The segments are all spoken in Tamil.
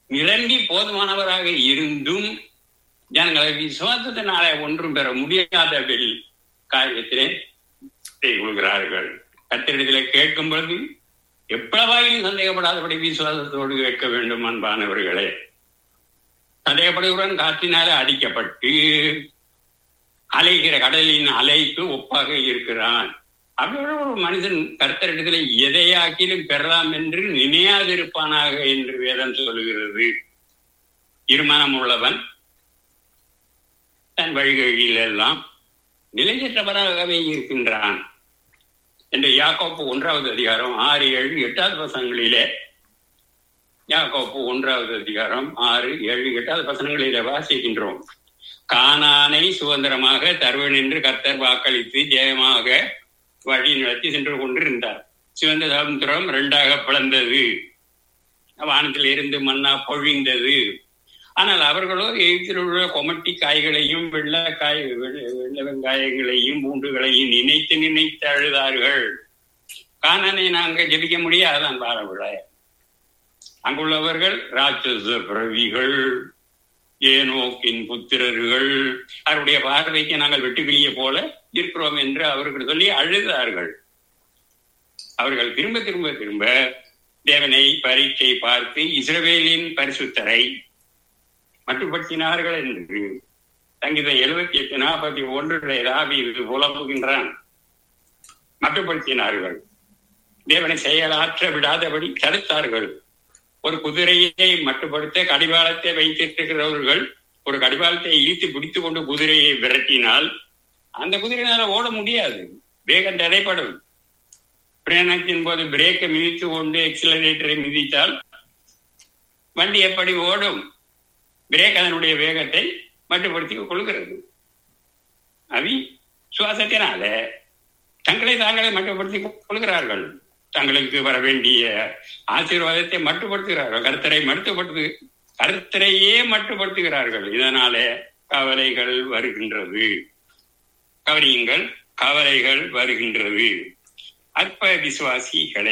நிரம்பி போதுமானவராக இருந்தும் ஜனங்களை விசுவாசத்தினாலே ஒன்றும் பெற முடியாதவில் காரியத்திலே கொள்கிறார்கள் கத்திரிடத்திலே கேட்கும் பொழுது எப்பளவாயும் சந்தேகப்படாதபடி விசுவாசத்தோடு கேட்க வேண்டும் அன்பானவர்களே சந்தேகப்படுகிறவன் காற்றினாலே அடிக்கப்பட்டு அலைகிற கடலின் அலைக்கு ஒப்பாக இருக்கிறான் அப்படி ஒரு மனிதன் கர்த்தரிடத்தில் எதையாக்கிலும் பெறலாம் என்று நினையாதிருப்பானாக என்று வேதம் சொல்லுகிறது இருமனம் உள்ளவன் தன் வழிகளில் எல்லாம் நிலையற்றவராகவே இருக்கின்றான் என்று யாக்கோப்பு ஒன்றாவது அதிகாரம் ஆறு ஏழு எட்டாவது வசனங்களிலே யாக்கோப்பு ஒன்றாவது அதிகாரம் ஆறு ஏழு எட்டாவது வசனங்களிலே வாசிக்கின்றோம் கானானை சுதந்திரமாக தருவன் என்று கர்த்தர் வாக்களித்து ஜெயமாக வழி நடத்தி சென்று கொண்டிருந்தார் சிவந்த சமுத்திரம் இரண்டாக பிளந்தது வானத்தில் இருந்து மண்ணா பொழிந்தது ஆனால் அவர்களோ எகிப்தில் உள்ள கொமட்டி காய்களையும் வெள்ளக்காய் வெள்ள வெங்காயங்களையும் பூண்டுகளையும் நினைத்து நினைத்து அழுதார்கள் காணனை நாங்க ஜெபிக்க முடியாதான் பாரவிழ அங்குள்ளவர்கள் ராட்சச பிரவிகள் ஏனோக்கின் புத்திரர்கள் அவருடைய பார்வைக்கு நாங்கள் வெட்டுக்கிளிய போல இருக்கிறோம் என்று அவர்கள் சொல்லி அழுதார்கள் அவர்கள் திரும்ப திரும்ப திரும்ப தேவனை பரீட்சை பார்த்து இஸ்ரவேலின் பரிசுத்தரை மட்டுப்படுத்தினார்கள் என்று சங்கீதம் எழுபத்தி எட்டு நாற்பத்தி ஒன்று ராவி புலம்புகின்றான் மட்டுப்படுத்தினார்கள் தேவனை செயலாற்ற விடாதபடி தடுத்தார்கள் ஒரு குதிரையை மட்டுப்படுத்த கடிவாளத்தை வைத்திருக்கிறவர்கள் ஒரு கடிவாளத்தை இழுத்து பிடித்து கொண்டு குதிரையை விரட்டினால் அந்த குதிரையினால ஓட முடியாது வேகம் தடைப்படும் பிரயாணத்தின் போது பிரேக்கை மிதித்து கொண்டு எக்ஸலரேட்டரை மிதித்தால் வண்டி எப்படி ஓடும் பிரேக் அதனுடைய வேகத்தை மட்டுப்படுத்தி கொள்கிறது அவி சுவாசத்தினால தங்களை தாங்களே மட்டுப்படுத்தி கொள்கிறார்கள் தங்களுக்கு வர வேண்டிய ஆசீர்வாதத்தை மட்டுப்படுத்துகிறார்கள் கருத்தரை மட்டுப்படுத்து கருத்தரையே மட்டுப்படுத்துகிறார்கள் இதனாலே கவலைகள் வருகின்றது கவனியுங்கள் கவலைகள் வருகின்றது அற்ப விசுவாசிகளே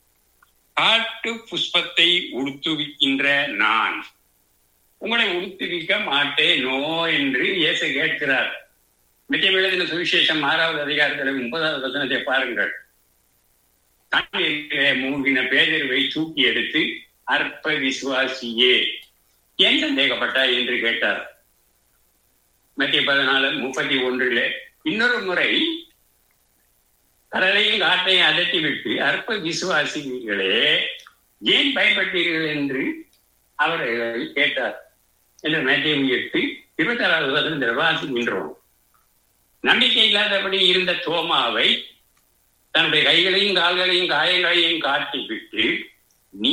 காட்டு புஷ்பத்தை உடுத்துவிக்கின்ற நான் உங்களை உடுத்துவிக்க மாட்டேனோ என்று இயேசு கேட்கிறார் நிச்சயம் எழுதின சுவிசேஷம் ஆறாவது அதிகாரத்தில் முப்பதாவது வசனத்தை பாருங்கள் தண்ணீரிலே மூழ்கின பேதர்வை தூக்கி எடுத்து அற்ப விசுவாசியே ஏன் சந்தேகப்பட்டாய் என்று கேட்டார் மத்திய பதினாலு முப்பத்தி ஒன்றிலே இன்னொரு முறை கடலையும் காட்டையும் அதட்டி விட்டு அற்ப விசுவாசிகளே ஏன் பயப்பட்டீர்கள் என்று அவர்கள் கேட்டார் என்று மத்தியம் எட்டு இருபத்தி ஆறாவது வசனத்தில் வாசிக்கின்றோம் நம்பிக்கை இல்லாதபடி இருந்த தோமாவை தன்னுடைய கைகளையும் கால்களையும் காயங்களையும் காட்டிவிட்டு நீ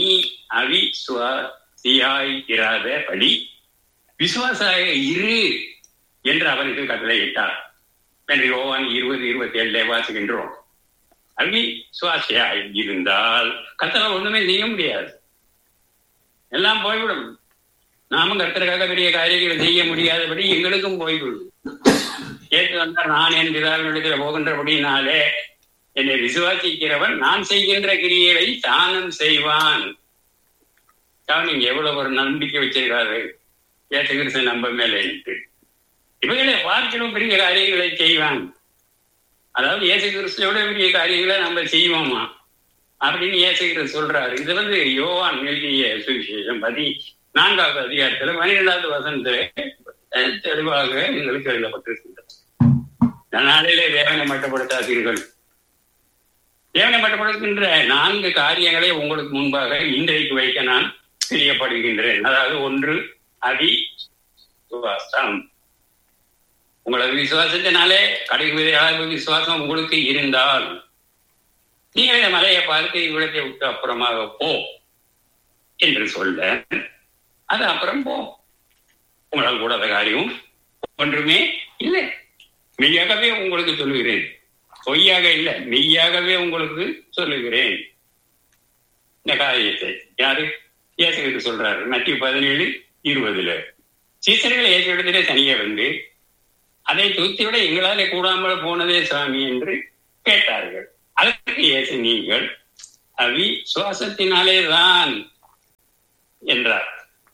அவிசுவாசியாயிராதபடி விசுவாசாக இரு என்று அவனுக்கு கட்டளையிட்டார் என்று யோவான் இருபது இருபத்தி ஏழுல வாசிக்கின்றோம் அவி சுவாசியாய் இருந்தால் கத்தனை ஒண்ணுமே செய்ய முடியாது எல்லாம் போய்விடும் நாமும் கர்த்தருக்காக பெரிய காரியங்களை செய்ய முடியாதபடி எங்களுக்கும் போய்விடும் கேட்டு வந்தால் நான் என் பிதாவினிடத்தில் போகின்றபடினாலே என்னை விசுவாசிக்கிறவன் நான் செய்கின்ற கிரியைகளை தானும் செய்வான் நீங்க எவ்வளவு ஒரு நம்பிக்கை வச்சிருக்காரு ஏசு கிறிஸ்து நம்ப மேலே இவைகளை பார்க்கணும் பெரிய காரியங்களை செய்வான் அதாவது இயேசு கிறிஸ்துவோட பெரிய காரியங்களை நம்ம செய்வோமா அப்படின்னு இயேசு கிறிஸ்து சொல்றாரு இது வந்து யோவான் எழுதிய சுவிசேஷம் பதி நான்காவது அதிகாரத்துல பன்னிரெண்டாவது வசனத்துல தெளிவாக எங்களுக்கு எழுதப்பட்டிருக்கின்றது நாளிலே தேவனை மட்டுப்படுத்தாதீர்கள் தேவனை மட்டுப்படுத்துகின்ற நான்கு காரியங்களை உங்களுக்கு முன்பாக இன்றைக்கு வைக்க நான் தெரியப்படுகின்றேன் அதாவது ஒன்று அதி சுவாசம் உங்களது விசுவாசத்தினாலே கடைசி விசுவாசம் உங்களுக்கு இருந்தால் நீங்கள் இந்த மலையை பார்த்து இவ்விடத்தை விட்டு அப்புறமாக போ என்று சொல்ல அது அப்புறம் போ உங்களால் கூடாத காரியம் ஒன்றுமே இல்லை மெய்யாகவே உங்களுக்கு சொல்லுகிறேன் பொய்யாக இல்லை மெய்யாகவே உங்களுக்கு சொல்லுகிறேன் இந்த காரியத்தை யாரு இயேசுகிட்டு சொல்றாரு நட்டி பதினேழு இருபதுல சீசர்கள் இயேசு இடத்திலே தனியே வந்து அதை தூத்திவிட எங்களாலே கூடாமல் போனதே சுவாமி என்று கேட்டார்கள் அதற்கு இயேசு நீங்கள் அவி சுவாசத்தினாலே தான் என்றார்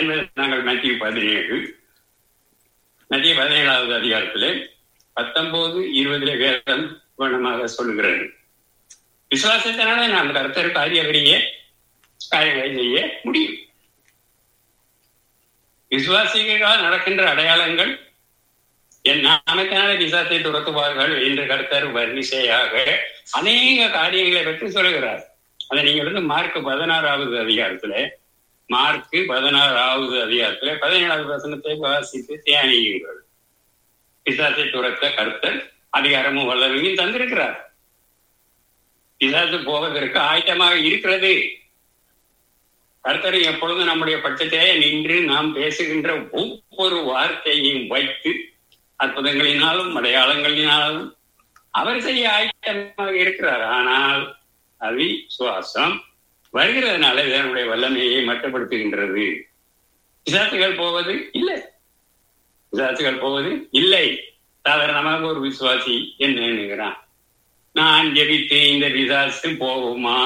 என்பது நாங்கள் மத்திய பதினேழு மத்திய பதினேழாவது அதிகாரத்திலே பத்தொன்பது இருபதுல வேதம் வண்ணமாக சொல்லுகிறது விசுவாசத்தினால நாம் கருத்தர் காரிய பெரிய காரியங்களை செய்ய முடியும் விசுவாசிகளால் நடக்கின்ற அடையாளங்கள் என் நாமத்தினால விசாசத்தை துரத்துவார்கள் என்று கருத்தர் வரிசையாக அநேக காரியங்களை பற்றி சொல்லுகிறார் அதை நீங்கள் வந்து மார்க் பதினாறாவது அதிகாரத்துல மார்க் பதினாறாவது அதிகாரத்துல பதினேழாவது வசனத்தை வாசித்து தியானியுங்கள் பிசாசை துரத்த கருத்தர் அதிகாரமும் வல்லமையும் தந்திருக்கிறார் பிசாசு போவதற்கு ஆயத்தமாக இருக்கிறது கர்த்தர் எப்பொழுதும் நம்முடைய பட்சத்திலே நின்று நாம் பேசுகின்ற ஒவ்வொரு வார்த்தையையும் வைத்து அற்புதங்களினாலும் அடையாளங்களினாலும் அவர் செய்ய ஆயத்தமாக இருக்கிறார் ஆனால் அவி சுவாசம் வருகிறதுனால இதனுடைய வல்லமையை மட்டுப்படுத்துகின்றது பிசாசுகள் போவது இல்லை பிசாசுகள் போவது இல்லை சாதாரணமாக ஒரு விசுவாசி என்ன எண்ணுகிறான் நான் ஜெபித்து இந்த பிசாசு போகுமா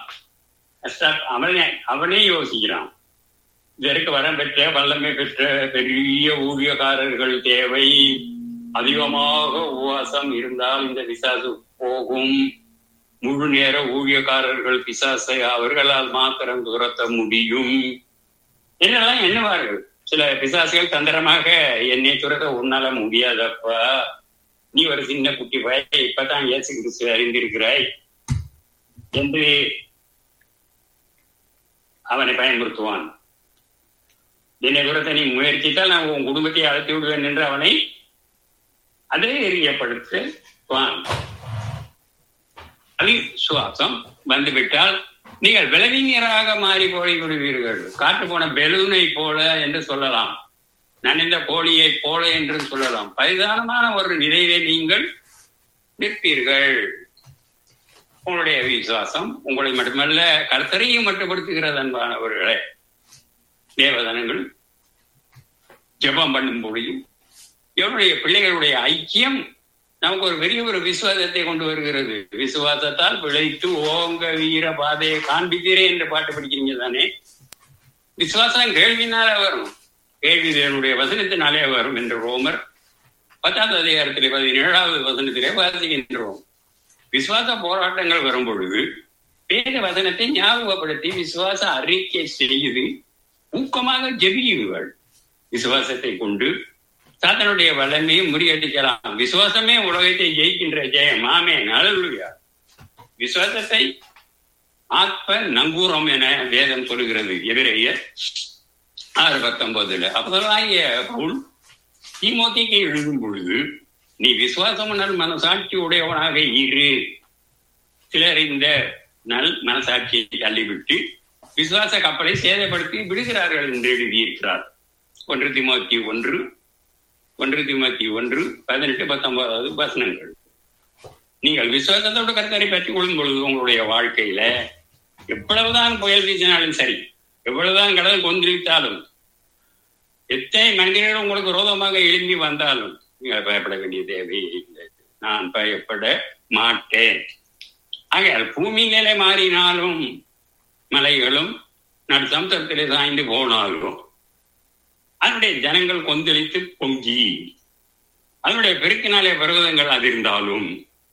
அவனே அவனே யோசிக்கிறான் இதற்கு வரம் பெற்ற வல்லமை பெற்ற பெரிய ஊழியக்காரர்கள் தேவை அதிகமாக உபவாசம் இருந்தால் இந்த பிசாசு போகும் முழு நேர ஊழியக்காரர்கள் பிசாசை அவர்களால் மாத்திரம் துரத்த முடியும் என்னெல்லாம் எண்ணுவார்கள் சில பிசாசுகள் தந்திரமாக என்னை துரத்த உன்னால முடியாதப்பா நீ ஒரு சின்ன குட்டி பய இப்பதான் இயேசு கிறிஸ்து அறிந்திருக்கிறாய் என்று அவனை பயன்படுத்துவான் என்னை துரத்த நீ முயற்சித்தால் நான் உன் குடும்பத்தை அழைத்து விடுவேன் என்று அவனை அதே எரியப்படுத்துவான் அவிசுவாசம் வந்துவிட்டால் நீங்கள் விளைவிஞராக மாறி போய் விடுவீர்கள் காற்று போன பெலூனை போல என்று சொல்லலாம் நனைந்த கோழியை போல என்று சொல்லலாம் பரிதானமான ஒரு நிலையை நீங்கள் நிற்பீர்கள் உங்களுடைய விசுவாசம் உங்களை மட்டுமல்ல கர்த்தரையும் மட்டுப்படுத்துகிறது அன்பானவர்களே தேவதனங்கள் ஜெபம் பண்ணும் பொழுதும் இவருடைய பிள்ளைகளுடைய ஐக்கியம் நமக்கு ஒரு பெரிய ஒரு விசுவாசத்தை கொண்டு வருகிறது விசுவாசத்தால் விளைத்து ஓங்க வீர பாதையை காண்பிக்கிறே என்று பாட்டு படிக்கிறீங்க தானே விசுவாசம் கேள்வினால வரும் கேள்வி தேவனுடைய வசனத்தினாலே வரும் என்று ரோமர் பத்தாவது அதிகாரத்திலே பதினேழாவது வசனத்திலே வாசிக்கின்றோம் விசுவாச போராட்டங்கள் வரும் பொழுது வேத வசனத்தை ஞாபகப்படுத்தி விசுவாச அறிக்கை செய்து ஊக்கமாக ஜெபியுங்கள் விசுவாசத்தை கொண்டு சாத்தனுடைய வல்லமையை முறியடிக்கலாம் விசுவாசமே உலகத்தை ஜெயிக்கின்ற ஜெயம் ஆமே நலலுயா விசுவாசத்தை ஆத்ம நங்கூரம் என வேதம் சொல்லுகிறது எதிரையர் ஆறு பத்தொன்பதுல அப்பதாகிய பவுல் தீமோத்திக்கு எழுதும் பொழுது நீ விசுவாசம் நல் மனசாட்சி உடையவனாக இரு சிலர் இந்த நல் மனசாட்சியை தள்ளிவிட்டு விசுவாச கப்பலை சேதப்படுத்தி விடுகிறார்கள் என்று எழுதியிருக்கிறார் ஒன்று திமுத்தி ஒன்று ஒன்று திமுத்தி ஒன்று பதினெட்டு பத்தொன்பதாவது வசனங்கள் நீங்கள் விசுவாசத்தோடு கருத்தரை பற்றி கொள்ளும் பொழுது உங்களுடைய வாழ்க்கையில எவ்வளவுதான் புயல் வீசினாலும் சரி எவ்வளவுதான் கடல் கொந்தளித்தாலும் எத்தனை மனிதர்கள் உங்களுக்கு ரோதமாக எழும்பி வந்தாலும் நீங்கள் பயப்பட வேண்டிய தேவையே இல்லை நான் பயப்பட மாட்டேன் ஆகையால் பூமி நிலை மாறினாலும் மலைகளும் நடு சமுத்திரத்திலே சாய்ந்து போனாலும் அதனுடைய ஜனங்கள் கொந்தளித்து பொங்கி அதனுடைய பெருக்கினாலே பருவதங்கள் அதிர்ந்தாலும்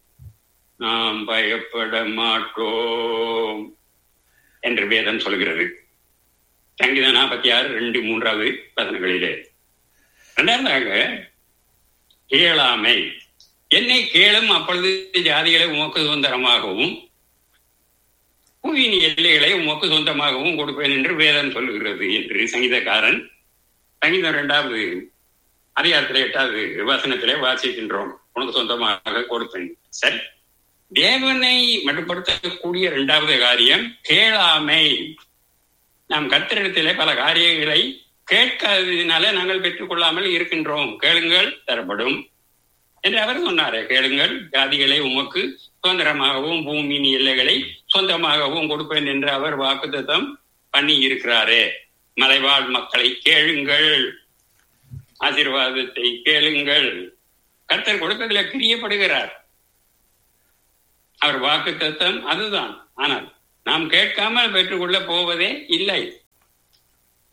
நாம் பயப்பட மாட்டோம் என்று வேதம் சொல்கிறது சங்கீதம் நாற்பத்தி ஆறு ரெண்டு மூன்றாவது வசனங்களிலே இரண்டாவதாக கேளாமை என்னை கேளும் அப்பொழுது ஜாதிகளை உமக்கு சுதந்திரமாகவும் புவியின் எல்லைகளை உமக்கு சொந்தமாகவும் கொடுப்பேன் என்று வேதம் சொல்லுகிறது என்று சங்கீதக்காரன் சங்கீதம் இரண்டாவது அதிகாரத்திலே எட்டாவது வசனத்திலே வாசிக்கின்றோம் உனக்கு சொந்தமாக கொடுப்பேன் சரி தேவனை மட்டுப்படுத்தக்கூடிய இரண்டாவது காரியம் கேளாமை நாம் கத்திரிடத்திலே பல காரியங்களை கேட்காததினால நாங்கள் பெற்றுக்கொள்ளாமல் இருக்கின்றோம் கேளுங்கள் தரப்படும் என்று அவர் சொன்னாரே கேளுங்கள் ஜாதிகளை உமக்கு சுதந்திரமாகவும் பூமியின் எல்லைகளை சொந்தமாகவும் கொடுப்பேன் என்று அவர் வாக்குத்தம் பண்ணி இருக்கிறாரே மலைவாழ் மக்களை கேளுங்கள் ஆசீர்வாதத்தை கேளுங்கள் கர்த்தர் கொடுப்பதில் பிரியப்படுகிறார் அவர் வாக்கு தத்தம் அதுதான் ஆனால் நாம் கேட்காமல் பெற்றுக்கொள்ள போவதே இல்லை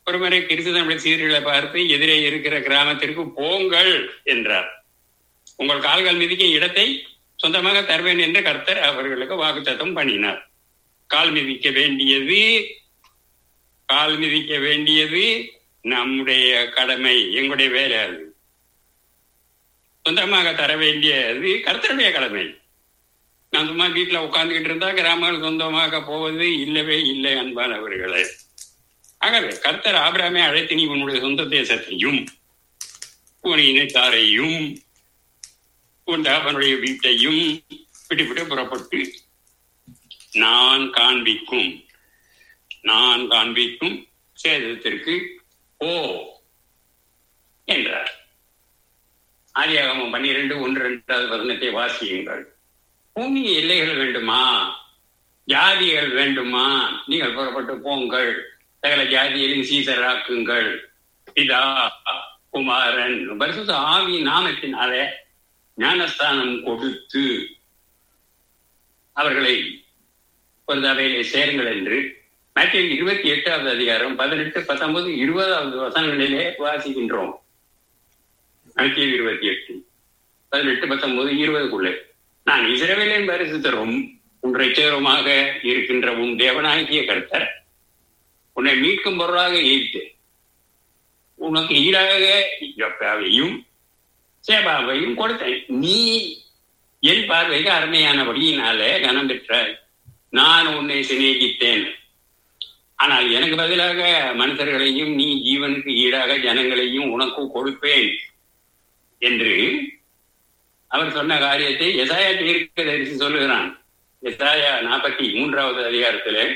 ஒரு முறை கிறிஸ்தவனுடைய சீர்களை பார்த்து எதிரே இருக்கிற கிராமத்திற்கு போங்கள் என்றார் உங்கள் கால்கள் மிதிக்க இடத்தை சொந்தமாக தருவேன் என்று கர்த்தர் அவர்களுக்கு வாக்குத்தத்தம் பண்ணினார் கால் மிதிக்க வேண்டியது கால் மிதிக்க வேண்டியது நம்முடைய கடமை எங்களுடைய வேலை அது சொந்தமாக தர வேண்டியது கர்த்தருடைய கடமை நான் சும்மா வீட்டுல உட்கார்ந்துகிட்டு இருந்தா கிராமங்கள் சொந்தமாக போவது இல்லவே இல்லை அன்பானவர்களே ஆகவே கர்த்தர் ஆபிராமே அழைத்து நீ உன்னுடைய சொந்த தேசத்தையும் உன் இனத்தாரையும் உன் அவனுடைய வீட்டையும் விட்டு விட்டு புறப்பட்டு நான் காண்பிக்கும் நான் காண்பிக்கும் சேதத்திற்கு ஓ என்றார் ஆதியாகமம் பன்னிரண்டு ஒன்று இரண்டாவது வசனத்தை வாசியுங்கள் பூமி எல்லைகள் வேண்டுமா ஜாதிகள் வேண்டுமா நீங்கள் புறப்பட்டு போங்கள் சகல ஜாதியையும் சீசராக்குங்கள் பிதா குமாரன் பரிசுத்த ஆவி நாமத்தினாலே ஞானஸ்தானம் கொடுத்து அவர்களை ஒரு அவையிலே சேருங்கள் என்று மேத்திய இருபத்தி எட்டாவது அதிகாரம் பதினெட்டு பத்தொன்பது இருபதாவது வசனங்களிலே வாசிக்கின்றோம் மேத்திய இருபத்தி எட்டு பதினெட்டு பத்தொன்பது இருபதுக்குள்ளே நான் இஸ்ரவேலின் பரிசுத்தரும் உன் ரட்சகருமாக இருக்கின்ற உன் தேவனாகிய கர்த்தர் உன்னை மீட்கும் பொருளாக ஈர்த்து உனக்கு ஈடாக யோப்பாவையும் சேபாவையும் கொடுத்தேன் நீ என் பார்வைக்கு அருமையானபடியினாலே கனம் பெற்றாய் நான் உன்னை சிநேகித்தேன் ஆனால் எனக்கு பதிலாக மனிதர்களையும் நீ ஜீவனுக்கு ஈடாக ஜனங்களையும் உனக்கு கொடுப்பேன் என்று அவர் சொன்ன காரியத்தை எசாயா தீர்க்க தரிசி சொல்லுகிறான் எசாயா நாற்பத்தி மூன்றாவது அதிகாரத்திலே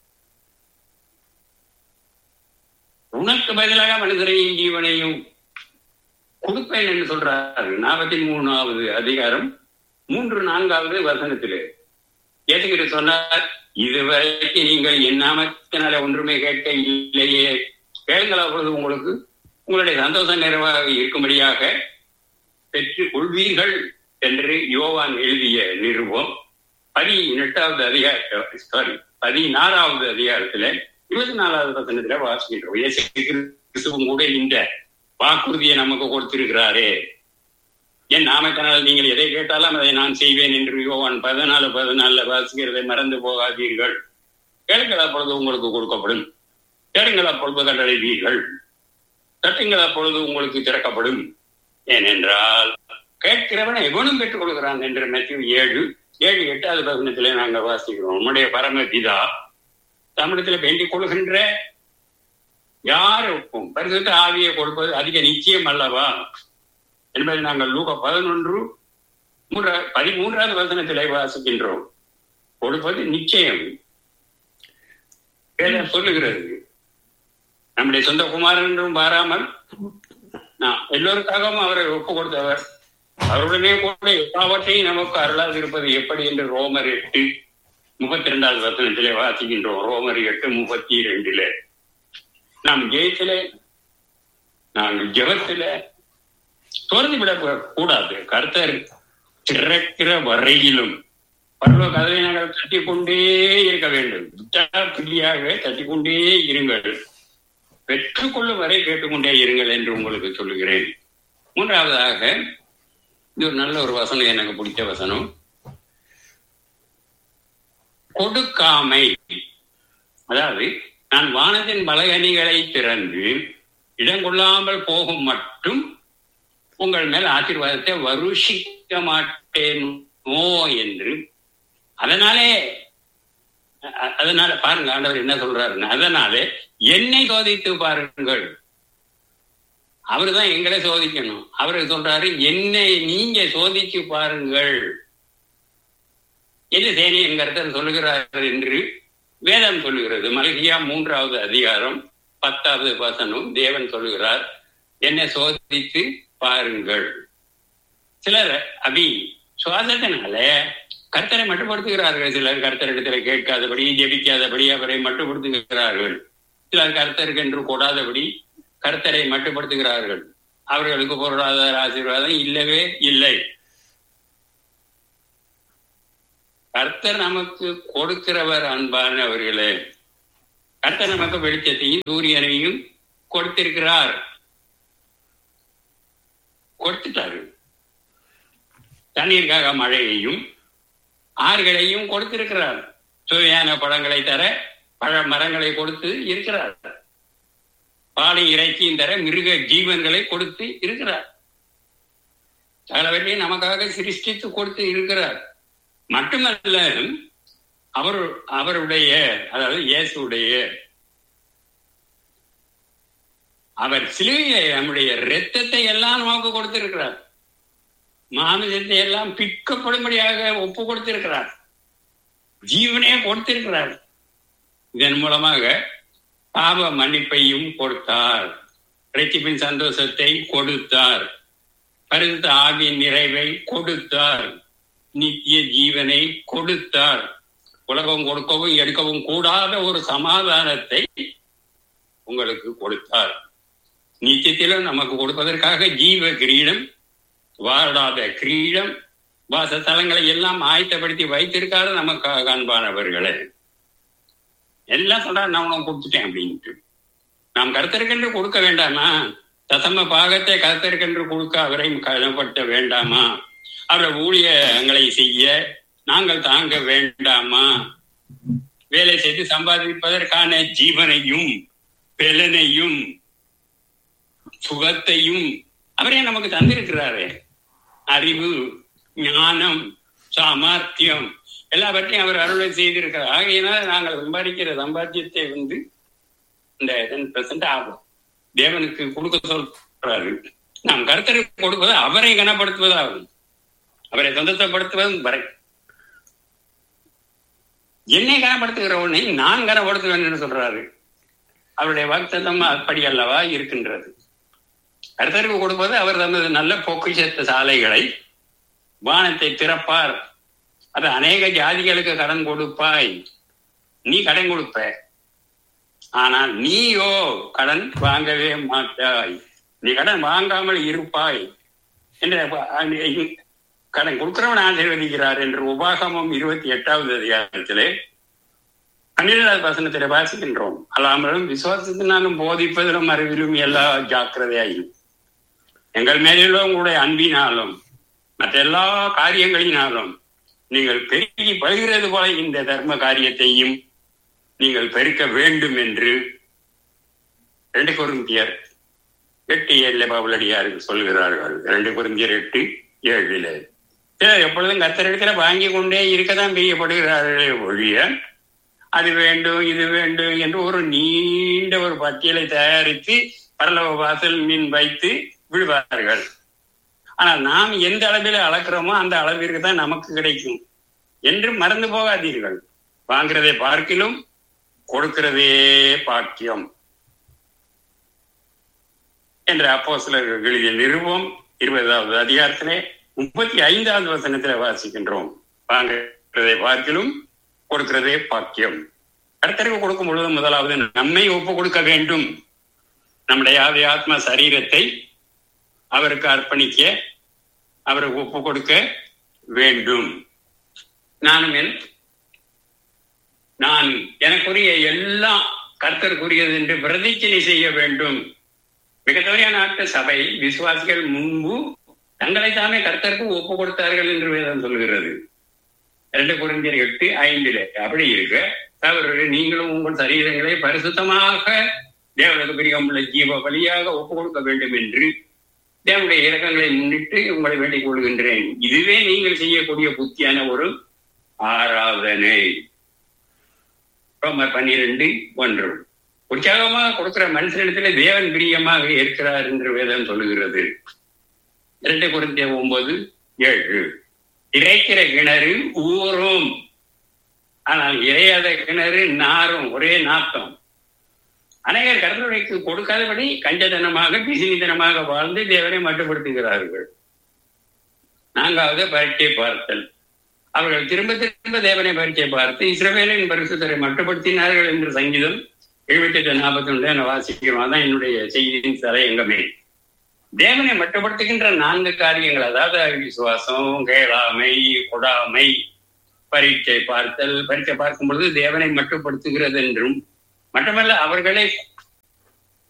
உனக்கு பதிலாக மனிதரையும் ஜீவனையும் கொடுப்பேன் என்று சொல்றாரு நாற்பத்தி மூணாவது அதிகாரம் மூன்று நான்காவது வசனத்திலே ஏசுகிற சொன்னார் இதுவரைக்கும் நீங்கள் என் நாமத்தினால ஒன்றுமே கேட்க இல்லையே கேளுங்கள் அப்பொழுது உங்களுக்கு உங்களுடைய சந்தோஷம் நிறைவாக இருக்கும்படியாக பெற்றுக் கொள்வீர்கள் என்று யோவான் எழுதிய நிருபம் பதினெட்டாவது அதிகார சாரி பதினாறாவது அதிகாரத்துல இருபத்தி நாலாவது வசனத்துல வாசிக்கின்றோம் இயேசு கிறிஸ்துவும் கூட இந்த வாக்குறுதியை நமக்கு கொடுத்திருக்கிறாரே என் நாமத்தினால் நீங்கள் எதை கேட்டாலும் அதை நான் செய்வேன் என்று யோவான் பதினாலு பதினாலுல வாசிக்கிறதை மறந்து போகாதீர்கள் கேளுங்கள் அப்பொழுது உங்களுக்கு கொடுக்கப்படும் கேளுங்கள் அப்பொழுது கண்டடைவீர்கள் தட்டுங்கள் அப்பொழுது உங்களுக்கு திறக்கப்படும் ஏனென்றால் கேட்கிறவன் எவனும் பெற்றுக் கொள்கிறான் என்று மத்திய ஏழு ஏழு எட்டாவது பகுனத்திலே நாங்கள் வாசிக்கிறோம் நம்முடைய பரம பிதா தமிழத்துல வேண்டிக் கொள்கின்ற யாருக்கும் பரிசுத்த ஆவியை கொடுப்பது அதிக நிச்சயம் அல்லவா என்பதை நாங்கள் லூக பதினொன்று மூன்றா பதிமூன்றாவது வசனத்திலே வாசிக்கின்றோம் கொடுப்பது நிச்சயம் வேதம் சொல்லுகிறது நம்முடைய சொந்த குமாரன் என்றும் பாராமல் நான் எல்லோருக்காகவும் அவரை ஒப்பு கொடுத்தவர் அவருடனே கூட எல்லாவற்றையும் நமக்கு அருளாது இருப்பது எப்படி என்று ரோமர் எட்டு முப்பத்தி ரெண்டாவது வசனத்திலே வாசிக்கின்றோம் ரோமர் எட்டு முப்பத்தி ரெண்டிலே நாம் ஜெயத்திலே நாங்கள் ஜெபத்திலே தோர்ந்து விட கூடாது கர்த்தர் திறக்கிற வரையிலும் பருவ கதவை நாங்கள் தட்டி கொண்டே இருக்க வேண்டும் பிள்ளையாக தட்டி கொண்டே இருங்கள் பெற்றுக்கொள்ளும் வரை கேட்டுக்கொண்டே இருங்கள் என்று உங்களுக்கு சொல்லுகிறேன் மூன்றாவதாக இது ஒரு நல்ல ஒரு வசனம் எனக்கு பிடிச்ச வசனம் கொடுக்காமை அதாவது நான் வானத்தின் பலகனிகளை திறந்து இடம் கொள்ளாமல் போகும் மட்டும் உங்கள் மேல் ஆசீர்வாதத்தை வருஷிக்க மாட்டேனோ என்று அதனாலே அதனால பாருங்க ஆண்டவர் என்ன சொல்றாருன்னு அதனாலே என்னை சோதித்து பாருங்கள் அவரு தான் எங்களை சோதிக்கணும் அவரு சொல்றாரு என்னை நீங்க சோதிச்சு பாருங்கள் என்று சேனி என்கிறத சொல்லுகிறார் என்று வேதம் சொல்லுகிறது மலகியா மூன்றாவது அதிகாரம் பத்தாவது வசனம் தேவன் சொல்லுகிறார் என்னை சோதித்து பாருங்கள் சிலர் அபி சுவாசத்தினால கர்த்தரை மட்டுப்படுத்துகிறார்கள் சிலர் கர்த்தரிடத்துல கேட்காதபடி ஜெபிக்காதபடி அவரை மட்டுப்படுத்துகிறார்கள் சிலர் கர்த்தருக்கு என்று கூடாதபடி கர்த்தரை மட்டுப்படுத்துகிறார்கள் அவர்களுக்கு பொருளாதார ஆசீர்வாதம் இல்லவே இல்லை கர்த்தர் நமக்கு கொடுக்கிறவர் அன்பானவர்களே கர்த்தர் நமக்கு வெளிச்சத்தையும் சூரியனையும் கொடுத்திருக்கிறார் கொடுத்துட்டாரு தண்ணீருக்காக மழையையும் ஆறுகளையும் கொடுத்திருக்கிறார் சுவையான பழங்களை தர பழ மரங்களை கொடுத்து இருக்கிறார் பாலை இறைச்சியும் தர மிருக ஜீவன்களை கொடுத்து இருக்கிறார் சகலவற்றையும் நமக்காக சிருஷ்டித்து கொடுத்து இருக்கிறார் மட்டுமல்ல அவர் அவருடைய அதாவது இயேசுடைய அவர் சிலுவையிலே நம்முடைய இரத்தத்தை எல்லாம் நமக்கு கொடுத்திருக்கிறார் மாமிசத்தை எல்லாம் பிற்கப்படும்படியாக ஒப்பு கொடுத்திருக்கிறார் ஜீவனே கொடுத்திருக்கிறார் இதன் மூலமாக பாவ மன்னிப்பையும் கொடுத்தார் ரட்சிப்பின் சந்தோஷத்தை கொடுத்தார் பரிசுத்த ஆவியின் நிறைவை கொடுத்தார் நித்திய ஜீவனை கொடுத்தார் உலகம் கொடுக்கவும் எடுக்கவும் கூடாத ஒரு சமாதானத்தை உங்களுக்கு கொடுத்தார் நித்தியத்திலும் நமக்கு கொடுப்பதற்காக ஜீவ கிரீடம் வாடாத கிரீடம் வாசத்தலங்களை எல்லாம் ஆயத்தப்படுத்தி வைத்திருக்காரு நமக்காக அன்பானவர்களே எல்லாம் சொல்றா நான் உனக்கு கொடுத்துட்டேன் அப்படின்ட்டு நாம் கருத்தருக்கென்று கொடுக்க வேண்டாமா தசம பாகத்தை கருத்தருக்கென்று கொடுக்க அவரை கனப்படுத்த வேண்டாமா அவரை ஊழியங்களை செய்ய நாங்கள் தாங்க வேண்டாமா வேலை செய்து சம்பாதிப்பதற்கான ஜீவனையும் பெலனையும் சுகத்தையும் அவரே நமக்கு தந்திருக்கிறாரு அறிவு ஞானம் சாமர்த்தியம் எல்லாவற்றையும் அவர் அருளை செய்திருக்கிறார் ஆகையினால் நாங்கள் சம்பாதிக்கிற சம்பாத்தியத்தை வந்து இந்த டென் பெர்சன்ட் ஆகும் தேவனுக்கு கொடுக்க சொல்றாரு நாம் கருத்தருக்கு கொடுப்பது அவரை கனப்படுத்துவதாகும் அவரை சொந்தத்தைப்படுத்துவதும் வரை என்னை கனப்படுத்துகிற உன்னை நான் கனப்படுத்துவேன் என்று சொல்றாரு அவருடைய வாக்குத்தம் அப்படி அல்லவா இருக்கின்றது கருத்தருக்கு கொடுப்பது அவர் தமது நல்ல பொக்கிஷத்த சாலைகளை வானத்தை திறப்பார் அது அநேக ஜாதிகளுக்கு கடன் கொடுப்பாய் நீ கடன் கொடுப்ப ஆனால் நீயோ கடன் வாங்கவே மாட்டாய் நீ கடன் வாங்காமல் இருப்பாய் என்று கடன் கொடுக்கிறவன் ஆசீர்வதிக்கிறார் என்று உபாகமம் இருபத்தி எட்டாவது அதிகாரத்திலே பன்னிரெண்டாவது வசனத்திலே வாசிக்கின்றோம் அல்லாமலும் விசுவாசத்தினாலும் போதிப்பதிலும் அறிவிலும் எல்லா ஜாக்கிரதையாயும் எங்கள் மேலுள்ள உங்களுடைய அன்பினாலும் மற்ற எல்லா காரியங்களினாலும் நீங்கள் பெருகி பழுகிறது போல இந்த தர்ம காரியத்தையும் நீங்கள் பெருக்க வேண்டும் என்று ரெண்டு குருந்தியர் எட்டு ஏழுல பவுலடியாருக்கு சொல்கிறார்கள் ரெண்டு குருந்தியர் எட்டு ஏழுல சிலர் எப்பொழுதும் கத்தரிடத்துல வாங்கி கொண்டே இருக்கதான் பிரியப்படுகிறார்களே ஒழிய அது வேண்டும் இது வேண்டும் என்று ஒரு நீண்ட ஒரு பட்டியலை தயாரித்து பரலவ வாசல் மீன் வைத்து விடுவார்கள் ஆனால் நாம் எந்த அளவில் அளக்கிறோமோ அந்த அளவிற்கு தான் நமக்கு கிடைக்கும் என்று மறந்து போகாதீர்கள் வாங்குறதை பார்க்கிலும் கொடுக்கிறதே பாக்கியம் என்ற அப்போ சிலர்கள் எழுதிய நிறுவம் இருபதாவது அதிகாரத்திலே முப்பத்தி ஐந்தாவது வசனத்திலே வாசிக்கின்றோம் வாங்குறதை பார்க்கிலும் கொடுக்கிறதே பாக்கியம் கருத்தருக்கு கொடுக்கும் பொழுது முதலாவது நம்மை ஒப்பு கொடுக்க வேண்டும் நம்முடைய ஆவி ஆத்ம சரீரத்தை அவருக்கு அர்ப்பணிக்க அவருக்கு ஒப்பு கொடுக்க வேண்டும் நானும் என் நான் எனக்குரிய எல்லாம் கர்த்தருக்குரியது என்று பிரதிச்சனை செய்ய வேண்டும் மிக தவறியான நாட்டு சபை விசுவாசிகள் முன்பு தங்களை தாமே கர்த்தருக்கு ஒப்பு கொடுத்தார்கள் என்று வேதம் சொல்கிறது இரண்டு குழந்தையர் எட்டு ஐந்துல அப்படி இருக்க தவறு நீங்களும் உங்கள் சரீரங்களை பரிசுத்தமாக தேவனுக்கு பிரியமுள்ள ஜீவ வழியாக ஒப்பு கொடுக்க வேண்டும் என்று தேவனுடைய இறக்கங்களை முன்னிட்டு உங்களை வேண்டிக் கொள்கின்றேன் இதுவே நீங்கள் செய்யக்கூடிய புத்தியான ஒரு ஆராதனை ரோமர் பன்னிரெண்டு ஒன்று உற்சாகமாக கொடுக்கிற மனுஷனிடத்துல தேவன் பிரியமாக இருக்கிறார் என்று வேதம் சொல்லுகிறது இரண்டு குறைந்த ஒன்பது ஏழு இறைக்கிற கிணறு ஊறும் ஆனால் இறையாத கிணறு நாரும் ஒரே நாத்தம் அநேகர் கடலுடைக்கு கொடுக்காதபடி கஞ்சதனமாக பிசினிதனமாக வாழ்ந்து தேவனை மட்டுப்படுத்துகிறார்கள் நான்காவது பரீட்சை பார்த்தல் அவர்கள் திரும்ப திரும்ப தேவனை பரீட்சை பார்த்து இஸ்ரவேலின் பரிசுத்தரை மட்டுப்படுத்தினார்கள் என்று சங்கீதம் எழுபத்தி எட்டு நாற்பத்தி ஒன்று வாசிக்கிறோம் அதான் என்னுடைய செய்தியின் தலையங்கமே தேவனை மட்டுப்படுத்துகின்ற நான்கு காரியங்கள் அதாவது விசுவாசம் கேளாமை கொடாமை பரீட்சை பார்த்தல் பரீட்சை பார்க்கும் பொழுது தேவனை மட்டுப்படுத்துகிறது என்றும் மட்டுமல்ல அவர்களை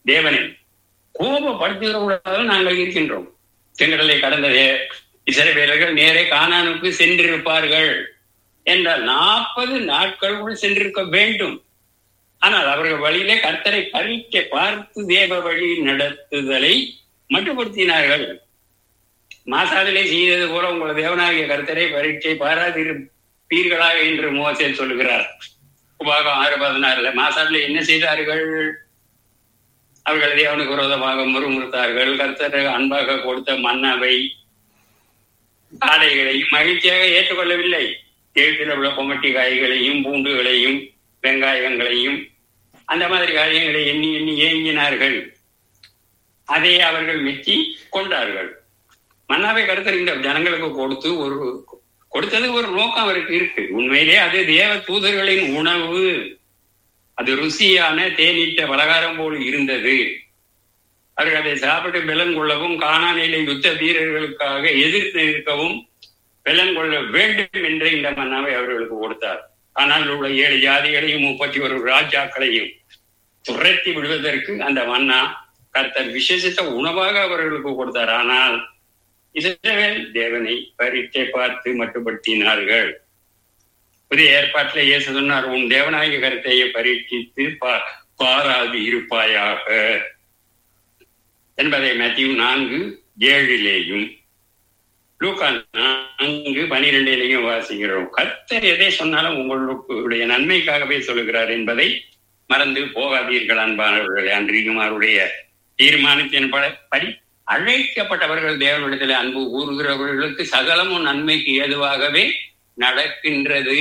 தேவனை கோபப்படுத்துகிறவர்களாக நாங்கள் இருக்கின்றோம் செங்கடலை கடந்ததே இஸ்ரவேலர்கள் நேரே கானானுக்கு சென்றிருப்பார்கள் என்றால் நாற்பது நாட்களுக்குள் சென்றிருக்க வேண்டும் ஆனால் அவர்கள் வழியிலே கர்த்தரை பறிக்க பார்த்து தேவ வழி நடத்துதலை மட்டுப்படுத்தினார்கள் மாசாதிலே செய்தது போல உங்கள் தேவனாகிய கர்த்தரை பரீட்சை பாராதிருப்பீர்களாக என்று மோசேல் சொல்லுகிறார் உபாகம் ஆறு பதினாறுல மாசாதில என்ன செய்தார்கள் அவர்கள் தேவனுக்கு விரோதமாக முறுமுறுத்தார்கள் கர்த்தர் அன்பாக கொடுத்த மன்னாவை ஆடைகளையும் மகிழ்ச்சியாக ஏற்றுக்கொள்ளவில்லை எழுத்தில் உள்ள கொமட்டி காய்களையும் பூண்டுகளையும் வெங்காயங்களையும் அந்த மாதிரி காரியங்களை எண்ணி எண்ணி ஏங்கினார்கள் அதை அவர்கள் மெச்சி கொண்டார்கள் மன்னாவை கருத்தர் இந்த ஜனங்களுக்கு கொடுத்து ஒரு கொடுத்தது ஒரு நோக்கம் அவருக்கு இருக்கு உண்மையிலே அது தேவ தூதர்களின் உணவு அது ருசியான தேநீட்ட பலகாரம் போல் இருந்தது அவர்கள் அதை சாப்பிட்டு பலன் கொள்ளவும் காணாநிலை யுத்த வீரர்களுக்காக எதிர்த்து நிற்கவும் பலன் கொள்ள வேண்டும் என்று இந்த மன்னாவை அவர்களுக்கு கொடுத்தார் ஆனால் உள்ள ஏழு ஜாதிகளையும் முப்பத்தி ஒரு ராஜாக்களையும் துரத்தி விடுவதற்கு அந்த மன்னா கர்த்தர் விசேஷித்த உணவாக அவர்களுக்கு கொடுத்தார் ஆனால் இஸ்ரவேல் தேவனை பரீட்சை பார்த்து மட்டுப்படுத்தினார்கள் புதிய ஏற்பாட்டில் இயேசு சொன்னார் உன் தேவநாயக கருத்தையை பரீட்சித்து பாராது இருப்பாயாக என்பதை மேத்யூ நான்கு ஏழிலேயும் லூக்கா நான்கு பனிரெண்டிலேயும் வாசிக்கிறோம் கர்த்தர் எதை சொன்னாலும் உங்களுடைய நன்மைக்காகவே சொல்லுகிறார் என்பதை மறந்து போகாதீர்கள் அன்பானவர்களே அன்றியும் அவருடைய தீர்மானத்தின் படி அழைக்கப்பட்டவர்கள் தேவனிடத்தில் அன்பு கூறுகிறவர்களுக்கு சகலமும் நன்மைக்கு ஏதுவாகவே நடக்கின்றது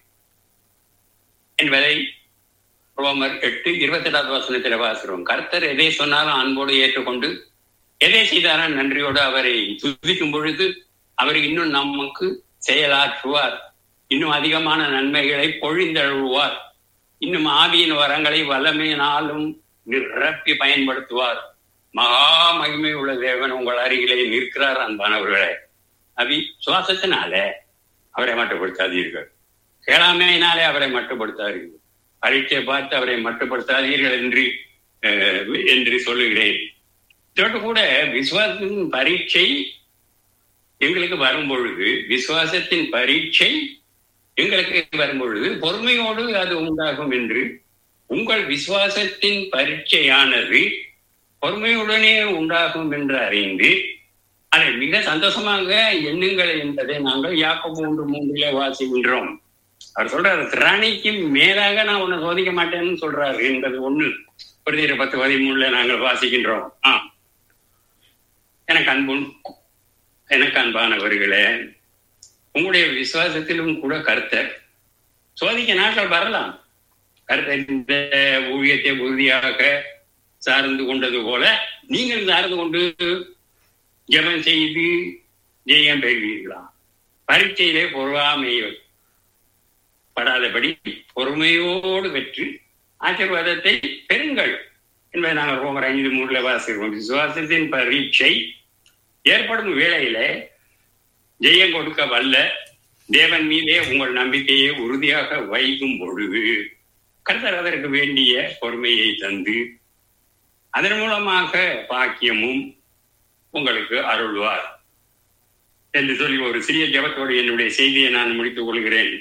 என்பதை ரோமர் எட்டு இருபத்தி எட்டாவது வசனத்தில் வாசுகிறோம் கர்த்தர் எதை சொன்னாலும் அன்போடு ஏற்றுக்கொண்டு எதை செய்தாலும் நன்றியோடு அவரை துதிக்கும் பொழுது அவர் இன்னும் நமக்கு செயலாற்றுவார் இன்னும் அதிகமான நன்மைகளை பொழிந்தழுவார் இன்னும் ஆவியின் வரங்களை வல்லமையினாலும் நிரப்பி பயன்படுத்துவார் மகா மகிமை உள்ள தேவன் உங்கள் அருகிலே நிற்கிறார் அன்பானவர்களே அவி சுவாசத்தினால அவரை மட்டுப்படுத்தாதீர்கள் கேளாமையினாலே அவரை மட்டுப்படுத்தாதீர்கள் பரீட்சை பார்த்து அவரை மட்டுப்படுத்தாதீர்கள் என்று என்று சொல்லுகிறேன் இதோடு கூட விசுவாசத்தின் பரீட்சை எங்களுக்கு வரும் பொழுது விசுவாசத்தின் பரீட்சை எங்களுக்கு வரும் பொழுது பொறுமையோடு அது உண்டாகும் என்று உங்கள் விசுவாசத்தின் பரீட்சையானது பொறுமையுடனே உண்டாகும் என்று அறிந்து அதை மிக சந்தோஷமாக எண்ணுங்கள் என்பதை நாங்கள் யாக்கம் மூன்று மூன்றிலே வாசிக்கின்றோம் அவர் சொல்றாரு திராணிக்கு மேலாக நான் உன்னை சோதிக்க மாட்டேன்னு சொல்றாரு என்பது ஒண்ணு ஒரு பத்து பதிமூணுல நாங்கள் வாசிக்கின்றோம் ஆ எனக்கு அன்பு எனக்கு அன்பானவர்களே உங்களுடைய விசுவாசத்திலும் கூட கருத்தர் சோதிக்க நாட்கள் வரலாம் கருத்தர் இந்த ஊழியத்தை உறுதியாக சார்ந்து கொண்டது போல நீங்கள் சார்ந்து கொண்டு ஜபம் செய்து ஜெயம் பெறுவீர்களா பரீட்சையிலே பொறுவாமை படாதபடி பொறுமையோடு வெற்றி ஆசீர்வாதத்தை பெறுங்கள் என்பதை நாங்கள் ரோமர் ஐந்து மூணுல வாசிக்கிறோம் விசுவாசத்தின் பரீட்சை ஏற்படும் வேளையில ஜெயம் கொடுக்க வல்ல தேவன் மீதே உங்கள் நம்பிக்கையை உறுதியாக வைக்கும் பொழுது கர்த்தர் அதற்கு வேண்டிய பொறுமையை தந்து அதன் மூலமாக பாக்கியமும் உங்களுக்கு அருள்வார் என்று சொல்லி ஒரு சிறிய ஜபத்தோடு என்னுடைய செய்தியை நான் முடித்துக் கொள்கிறேன்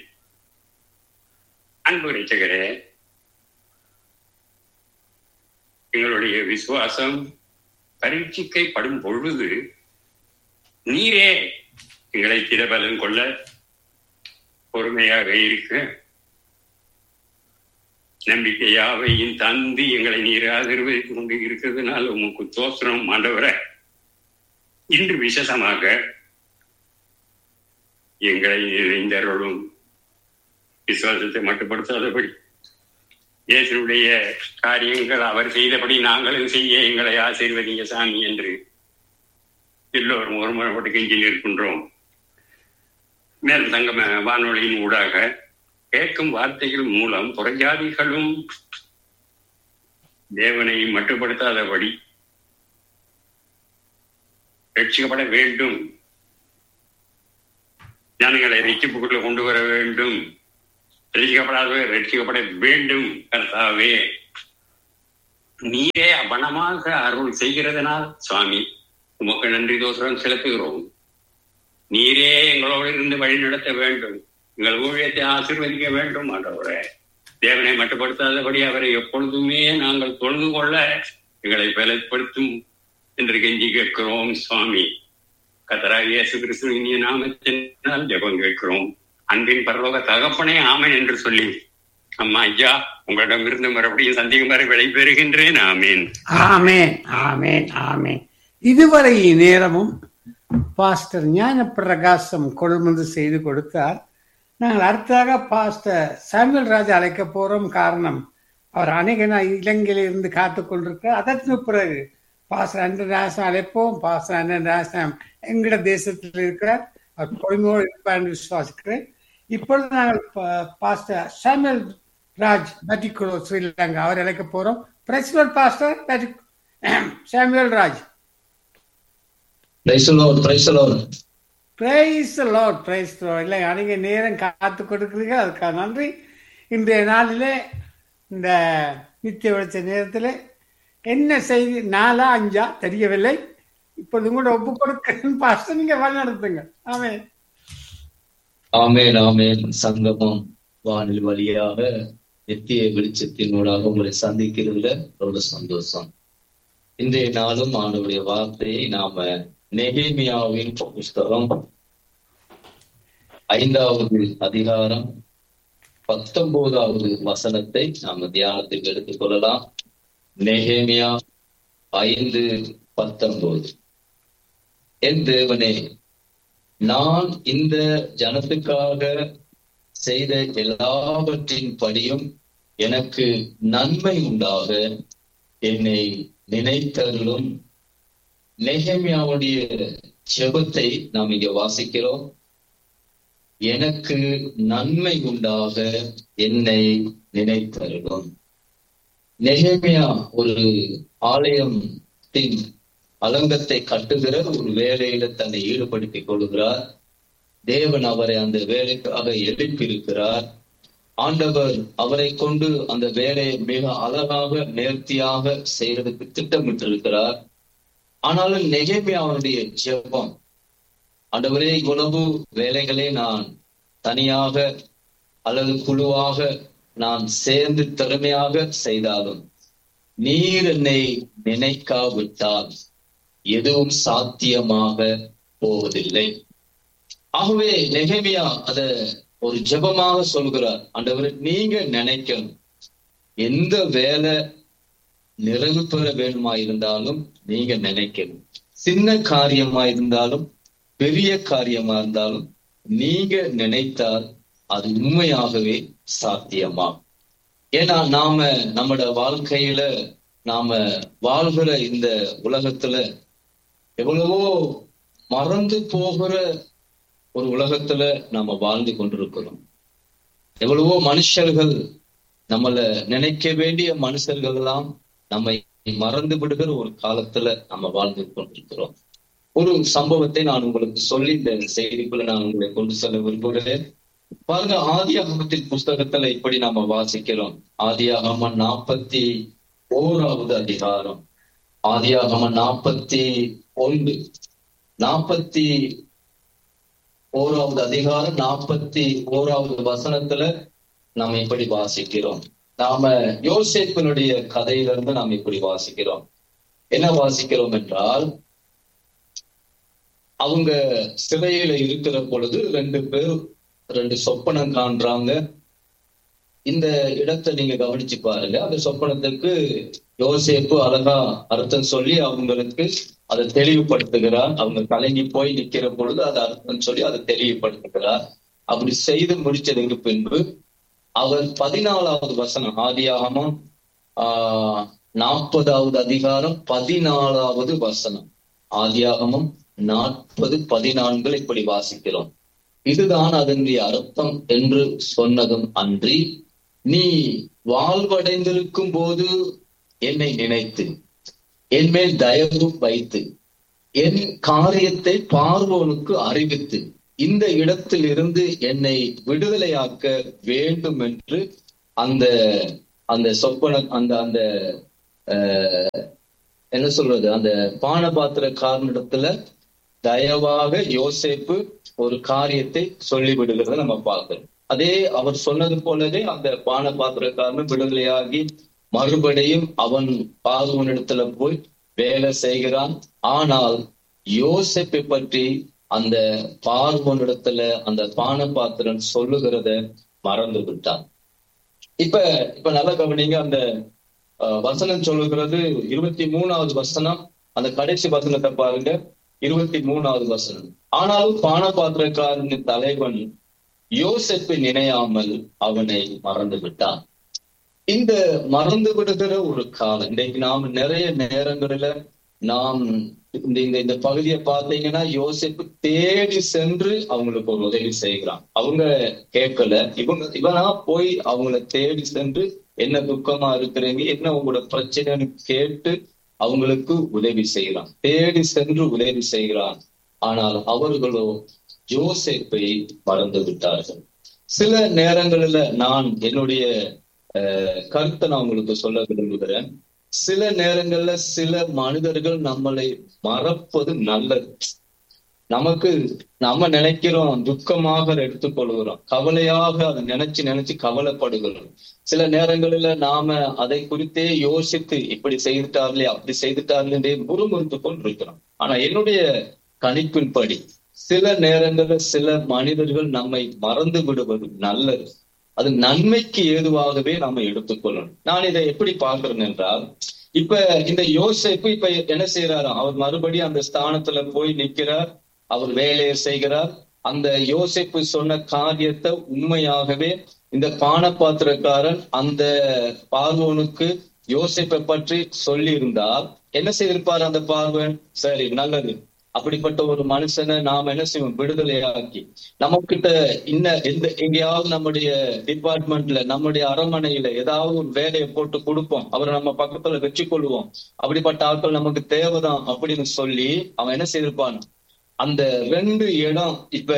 அன்பு ரசிகரே எங்களுடைய விசுவாசம் பரீட்சிக்கப்படும் பொழுது நீரே எங்களை திடபலன் கொள்ள பொறுமையாக இருக்க நம்பிக்கையாவையும் தந்து எங்களை நீர் ஆதரவித்துக் கொண்டு இருக்கிறதுனால உமக்கு தோசனம் ஆண்டவர இன்று விசேஷமாக எங்களை நிறைந்தருளும் விசுவாசத்தை மட்டுப்படுத்தாதபடி இயேசுடைய காரியங்கள் அவர் செய்தபடி நாங்களும் செய்ய எங்களை ஆசீர்வதிங்க சாமி என்று எல்லோரும் ஒருமுறைப்பட்டு கெஞ்சி நிற்கின்றோம் மேல் தங்கம வானொலியின் ஊடாக கேட்கும் வார்த்தைகள் மூலம் புறஜாதிகளும் தேவனை மட்டுப்படுத்தாதபடி ரட்சிக்கப்பட வேண்டும் ஜனங்களை ரட்சிப்புக்குள்ள கொண்டு வர வேண்டும் ரட்சிக்கப்படாதவே ரட்சிக்கப்பட வேண்டும் கர்த்தாவே நீரே அவனமாக அருள் செய்கிறதுனால் சுவாமி உமக்கு நன்றி தோசரம் செலுத்துகிறோம் நீரே எங்களோடு இருந்து வழி நடத்த வேண்டும் எங்கள் ஊழியத்தை ஆசீர்வதிக்க வேண்டும் ஆண்டவரே தேவனை மட்டுப்படுத்தாதபடி அவரை எப்பொழுதுமே நாங்கள் தொழுது கொள்ள எங்களை பலப்படுத்தும் என்று கெஞ்சி கேட்கிறோம் சுவாமி கத்தராக இயேசு கிறிஸ்து இனிய நாமத்தினால் ஜெபம் கேட்கிறோம் அன்பின் பரலோக தகப்பனே ஆமன் என்று சொல்லி அம்மா ஐயா உங்களிடம் இருந்து மறுபடியும் சந்திக்கும் வரை விடைபெறுகின்றேன் ஆமேன் ஆமேன் ஆமேன் ஆமேன் இதுவரை நேரமும் பாஸ்டர் ஞான பிரகாசம் கொள்முதல் செய்து கொடுத்தார் நாங்கள் அடுத்ததாக பாஸ்டர் சாமுவேல் ராஜா அழைக்க போறோம் காரணம் அவர் அநேக நாள் இலங்கையில இருந்து காத்து கொண்டிருக்கிறார் அதற்கு பிறகு பாஸ்டர் அண்ணன் ராசம் அழைப்போம் பாஸ்டர் அண்ணன் ராசம் எங்கட தேசத்தில் இருக்கிறார் அவர் பொறுமையோடு இருப்பார் என்று விசுவாசிக்கிறேன் இப்பொழுது நாங்கள் பா- பாஸ்டர் சாமுவேல் ராஜ் பட்டிக்குழு ஸ்ரீலங்கா அவர் அழைக்க போறோம் பிரசிடல் பாஸ்டர் பட்டி- Samuel Raj praise lord praise lord praise lord praise lord இல்லை நீங்க நேரம் காத்து கொடுக்குறீங்க அதுக்காக நன்றி இன்றைய நாளிலே இந்த நித்திய வெளிச்ச நேரத்தில் என்ன செய்தி நாலா அஞ்சா தெரியவில்லை இப்பொழுது கூட ஒப்பு கொடுக்க பாஸ்டர் நீங்க வழி நடத்துங்க ஆமே ஆமேன் ஆமேன் சங்கமம் வானில் வழியாக நித்திய வெளிச்சத்தினூடாக உங்களை சந்திக்கிறதுல ரொம்ப சந்தோஷம் இன்றைய நாளும் ஆண்டவருடைய வார்த்தையை நாம நெகேமியாவின் புஸ்தகம் ஐந்தாவது அதிகாரம் பத்தொன்பதாவது வசனத்தை நாம தியானத்துக்கு எடுத்துக் கொள்ளலாம் நெகேமியா ஐந்து பத்தொன்பது என் தேவனே நான் இந்த ஜனத்துக்காக செய்த எல்லாவற்றின் படியும் எனக்கு நன்மை உண்டாக என்னை நினைத்தருளும் நெகமியாவுடைய ஜெபத்தை நாம் இங்க வாசிக்கிறோம் எனக்கு நன்மை உண்டாக என்னை நினைத்தருளும் நெகமியா ஒரு ஆலயத்தின் அலங்கத்தை கட்டுகிற ஒரு வேலையில தன்னை ஈடுபடுத்திக் கொள்கிறார் தேவன் அவரை அந்த வேலைக்காக எழுப்பியிருக்கிறார் ஆண்டவர் அவரை கொண்டு அந்த வேலையை மிக அழகாக நேர்த்தியாக செய்யறதுக்கு திட்டமிட்டிருக்கிறார் ஆனாலும் நெகேமியாவுடைய ஜெபம் ஆண்டவரே இவ்வளவு வேலைகளை நான் தனியாக அல்லது குழுவாக நான் சேர்ந்து திறமையாக செய்தாலும் நீர் என்னை நினைக்காவிட்டால் எதுவும் சாத்தியமாக போவதில்லை ஆகவே நெகமியா அத ஒரு ஜெபமாக சொல்கிறார் ஆண்டவர் நீங்க நினைக்கணும் எந்த வேலை நிறைவு பெற வேணுமா இருந்தாலும் நீங்க நினைக்கணும் சின்ன காரியமா இருந்தாலும் பெரிய காரியமா இருந்தாலும் நீங்க நினைத்தால் அது உண்மையாகவே சாத்தியமாகும் ஏன்னா நாம நம்மட வாழ்க்கையில நாம வாழ்கிற இந்த உலகத்துல எவ்வளவோ மறந்து போகிற ஒரு உலகத்துல நாம வாழ்ந்து கொண்டிருக்கிறோம் எவ்வளவோ மனுஷர்கள் நம்மள நினைக்க வேண்டிய மனுஷர்கள் எல்லாம் நம்மை மறந்து விடுகிற ஒரு காலத்துல நம்ம வாழ்ந்து கொண்டிருக்கிறோம் ஒரு சம்பவத்தை நான் உங்களுக்கு சொல்லி இந்த செய்திக்குள்ள நான் உங்களை கொண்டு செல்ல விரும்புகிறேன் பாருங்க ஆதியாகமத்தின் புஸ்தகத்துல இப்படி நாம வாசிக்கிறோம் ஆதியாகம நாற்பத்தி ஓராவது அதிகாரம் ஆதியாகம நாற்பத்தி ஒன்று நாற்பத்தி ஓராவது அதிகாரம் நாற்பத்தி ஓராவது வசனத்துல நாம் இப்படி வாசிக்கிறோம் நாம யோசேப்பினுடைய கதையிலிருந்து நாம் இப்படி வாசிக்கிறோம் என்ன வாசிக்கிறோம் என்றால் அவங்க சிறையில இருக்கிற பொழுது ரெண்டு பேர் ரெண்டு சொப்பனம் காண்றாங்க இந்த இடத்தை நீங்க கவனிச்சு பாருங்க அந்த சொப்பனத்துக்கு யோசேப்பு அழகா அர்த்தம் சொல்லி அவங்களுக்கு அதை தெளிவுபடுத்துகிறார் அவங்க கலங்கி போய் நிக்கிற பொழுது அதை அர்த்தம் சொல்லி அதை தெளிவுபடுத்துகிறார் அப்படி செய்து முடிச்சதுக்கு பின்பு அவர் பதினாலாவது வசனம் ஆதியாகமம் ஆஹ் நாற்பதாவது அதிகாரம் பதினாலாவது வசனம் ஆதியாகமம் நாற்பது பதினான்கு இப்படி வாசிக்கிறோம் இதுதான் அதனுடைய அர்த்தம் என்று சொன்னதும் அன்றி நீ வாழ்வடைந்திருக்கும் போது என்னை நினைத்து என் மேல் தயவு வைத்து என் காரியத்தை பார்வோனுக்கு அறிவித்து இந்த இடத்தில் இருந்து என்னை விடுதலையாக்க வேண்டும் என்று அந்த அந்த சொப்பன அந்த அந்த அஹ், என்ன சொல்றது அந்த பானபாத்திர காரணத்துல தயவாக யோசேப்பு ஒரு காரியத்தை சொல்லி விடுகிறத நம்ம பார்க்கிறோம் அதே அவர் சொன்னது போலவே அந்த பானபாத்திரக்காரன் விடுதலையாகி மறுபடியும் அவன் பார்வனிடத்துல போய் வேலை செய்கிறான் ஆனால் யோசேப்பை பற்றி அந்த பார்வனிடத்துல அந்த பானபாத்திரன் சொல்லுகிறத மறந்து விட்டான் இப்ப இப்ப நல்லா கவனிங்க அந்த அஹ், வசனம் சொல்லுகிறது இருபத்தி மூணாவது வசனம் அந்த கடைசி வசனத்தை பாருங்க இருபத்தி மூணாவது வசனம் ஆனாலும் பானபாத்திரக்காரனின் தலைவன் யோசேப்பை நினையாமல் அவனை மறந்து விட்டான் இந்த மறந்து விடுகிற ஒரு காலம் இன்றைக்கு நாம் நிறைய நேரங்களில நாம் இந்த இந்த இந்த பகுதியை பார்த்தீங்கன்னா யோசிப்பு தேடி சென்று அவங்களுக்கு ஒரு உதவி செய்கிறான் அவங்க கேட்கல இவங்க இவனா போய் அவங்கள தேடி சென்று என்ன துக்கமா இருக்கிறீங்க என்ன உங்களோட பிரச்சனைன்னு கேட்டு அவங்களுக்கு உதவி செய்கிறான் தேடி சென்று உதவி செய்கிறான் ஆனால் அவர்களோ யோசேப்பை மறந்து விட்டார்கள் சில நேரங்களில நான் என்னுடைய அஹ், கருத்தை நான் உங்களுக்கு சொல்ல விரும்புகிறேன் சில நேரங்கள்ல சில மனிதர்கள் நம்மளை மறப்பது நல்லது நமக்கு நம்ம நினைக்கிறோம் துக்கமாக எடுத்துக்கொள்கிறோம் கவலையாக அதை நினைச்சு நினைச்சு கவலைப்படுகிறோம் சில நேரங்களில நாம அதை குறித்தே யோசித்து இப்படி செய்துட்டார்களே அப்படி செய்துட்டார்களே முறுமுறுத்து கொண்டிருக்கிறோம் ஆனா என்னுடைய கணிப்பின்படி சில நேரங்கள்ல சில மனிதர்கள் நம்மை மறந்து விடுவது நல்லது அது நன்மைக்கு ஏதுவாகவே நாம எடுத்துக்கொள்ளணும் நான் இதை எப்படி பார்க்கிறேன் என்றால் இப்ப இந்த யோசேப்பு இப்ப என்ன செய்யறாராம் அவர் மறுபடியும் அந்த ஸ்தானத்துல போய் நிக்கிறார் அவர் வேலையை செய்கிறார் அந்த யோசேப்பு சொன்ன காரியத்தை உண்மையாகவே இந்த பானபாத்திரக்காரன் அந்த பார்வோனுக்கு யோசேப்பை பற்றி சொல்லி இருந்தால் என்ன செய்திருப்பார் அந்த பார்வன் சரி நல்லது அப்படிப்பட்ட ஒரு மனுஷனை நாம் என்ன செய்வோம் விடுதலையாக்கி நம்மகிட்ட இன்ன எந்த எங்கேயாவது நம்முடைய டிபார்ட்மெண்ட்ல நம்முடைய அரண்மனையில ஏதாவது ஒரு வேலையை போட்டு கொடுப்போம் அவரை நம்ம பக்கத்துல வச்சு கொள்வோம் அப்படிப்பட்ட ஆட்கள் நமக்கு தேவைதான் அப்படின்னு சொல்லி அவன் என்ன செய்திருப்பான் அந்த ரெண்டு இடம் இப்ப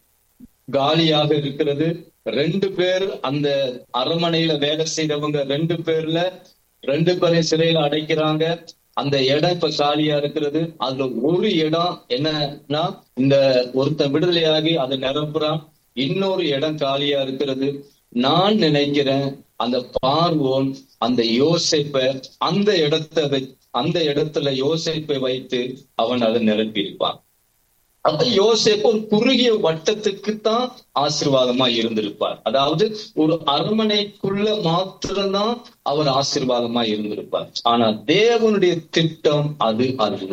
காலியாக இருக்கிறது ரெண்டு பேர் அந்த அரண்மனையில வேலை செய்தவங்க ரெண்டு பேர்ல ரெண்டு பேரையும் சிறையில அடைக்கிறாங்க அந்த இடம் இப்ப காலியா இருக்கிறது அதுல ஒரு இடம் என்னன்னா இந்த ஒருத்தன் விடுதலையாகி அதை நிரப்புறான் இன்னொரு இடம் காலியா இருக்கிறது நான் நினைக்கிறேன் அந்த பார்வோன் அந்த யோசேப்பை அந்த இடத்தை வை அந்த இடத்துல யோசேப்பை வைத்து அவன் அதை நிரப்பியிருப்பான் அப்ப யோசேப்பு ஒரு குறுகிய வட்டத்துக்கு தான் ஆசீர்வாதமா இருந்திருப்பார் அதாவது ஒரு அரண்மனைக்குள்ள மாத்திரம்தான் அவர் ஆசீர்வாதமா இருந்திருப்பார் ஆனா தேவனுடைய திட்டம் அது அல்ல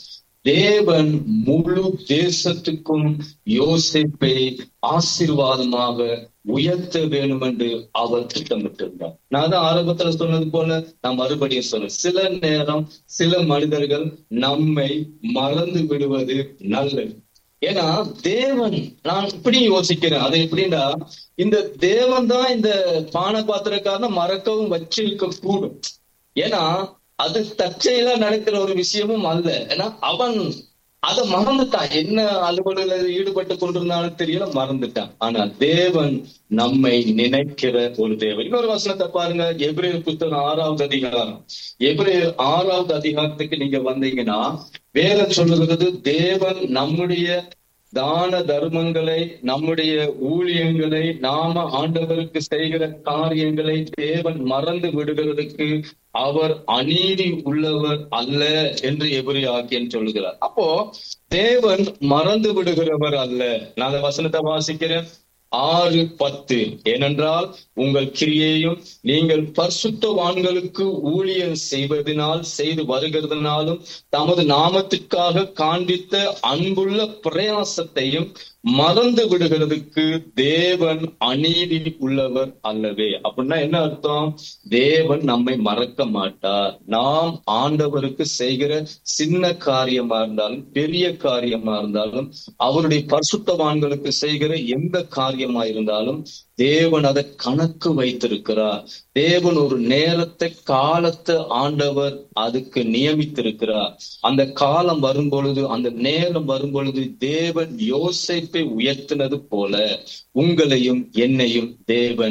தேவன் முழு தேசத்துக்கும் யோசேப்பை ஆசீர்வாதமாக உயர்த்த வேண்டும் என்று அவர் திட்டமிட்டிருந்தார் நான் தான் ஆரம்பத்துல சொன்னது போல நான் மறுபடியும் சொல்றேன் சில நேரம் சில மனிதர்கள் நம்மை மறந்து விடுவது நல்லது ஏன்னா தேவன் நான் இப்படி யோசிக்கிறேன் அது எப்படின்னா இந்த தேவன் தான் இந்த பான பாத்திரக்காரனை மறக்கவும் வச்சிருக்க கூடும் ஏன்னா அது தற்செயலா நடக்கிற ஒரு விஷயமும் அல்ல ஏன்னா அவன் அதை மறந்துட்டான் என்ன அலுவலில் ஈடுபட்டு கொண்டிருந்தாலும் தெரியல மறந்துட்டான் ஆனா தேவன் நம்மை நினைக்கிற ஒரு தேவன் இன்னொரு வசனத்தை பாருங்க எபிரேயர் புத்தகம் ஆறாவது அதிகாரம் எபிரேயர் ஆறாவது அதிகாரத்துக்கு நீங்க வந்தீங்கன்னா வேற சொல்லுகிறது தேவன் நம்முடைய தான தர்மங்களை நம்முடைய ஊழியங்களை நாம ஆண்டவருக்கு செய்கிற காரியங்களை தேவன் மறந்து விடுகிறதுக்கு அவர் அநீதி உள்ளவர் அல்ல என்று எபிரி ஆக்கியன் சொல்லுகிறார் அப்போ தேவன் மறந்து விடுகிறவர் அல்ல நான் அந்த வசனத்தை வாசிக்கிறேன் ஆறு பத்து ஏனென்றால் உங்கள் கிரியையும் நீங்கள் பரிசுத்தவான்களுக்கு ஊழியம் செய்வதனால் செய்து வருகிறதுனாலும் தமது நாமத்திற்காக காண்பித்த அன்புள்ள பிரயாசத்தையும் மறந்து விடுகிறதுக்கு தேவன் அநீதி உள்ளவர் அல்லவே அப்படின்னா என்ன அர்த்தம் தேவன் நம்மை மறக்க மாட்டார் நாம் ஆண்டவருக்கு செய்கிற சின்ன காரியமா இருந்தாலும் பெரிய காரியமா இருந்தாலும் அவருடைய பரிசுத்தவான்களுக்கு செய்கிற எந்த காரியமா இருந்தாலும் தேவன் அதை கணக்கு வைத்திருக்கிறார் தேவன் ஒரு நேரத்தை காலத்தை ஆண்டவர் அதுக்கு நியமித்திருக்கிறார் அந்த காலம் வரும் பொழுது அந்த நேரம் வரும் பொழுது தேவன் யோசிப்பை உயர்த்தினது போல உங்களையும் என்னையும் தேவன்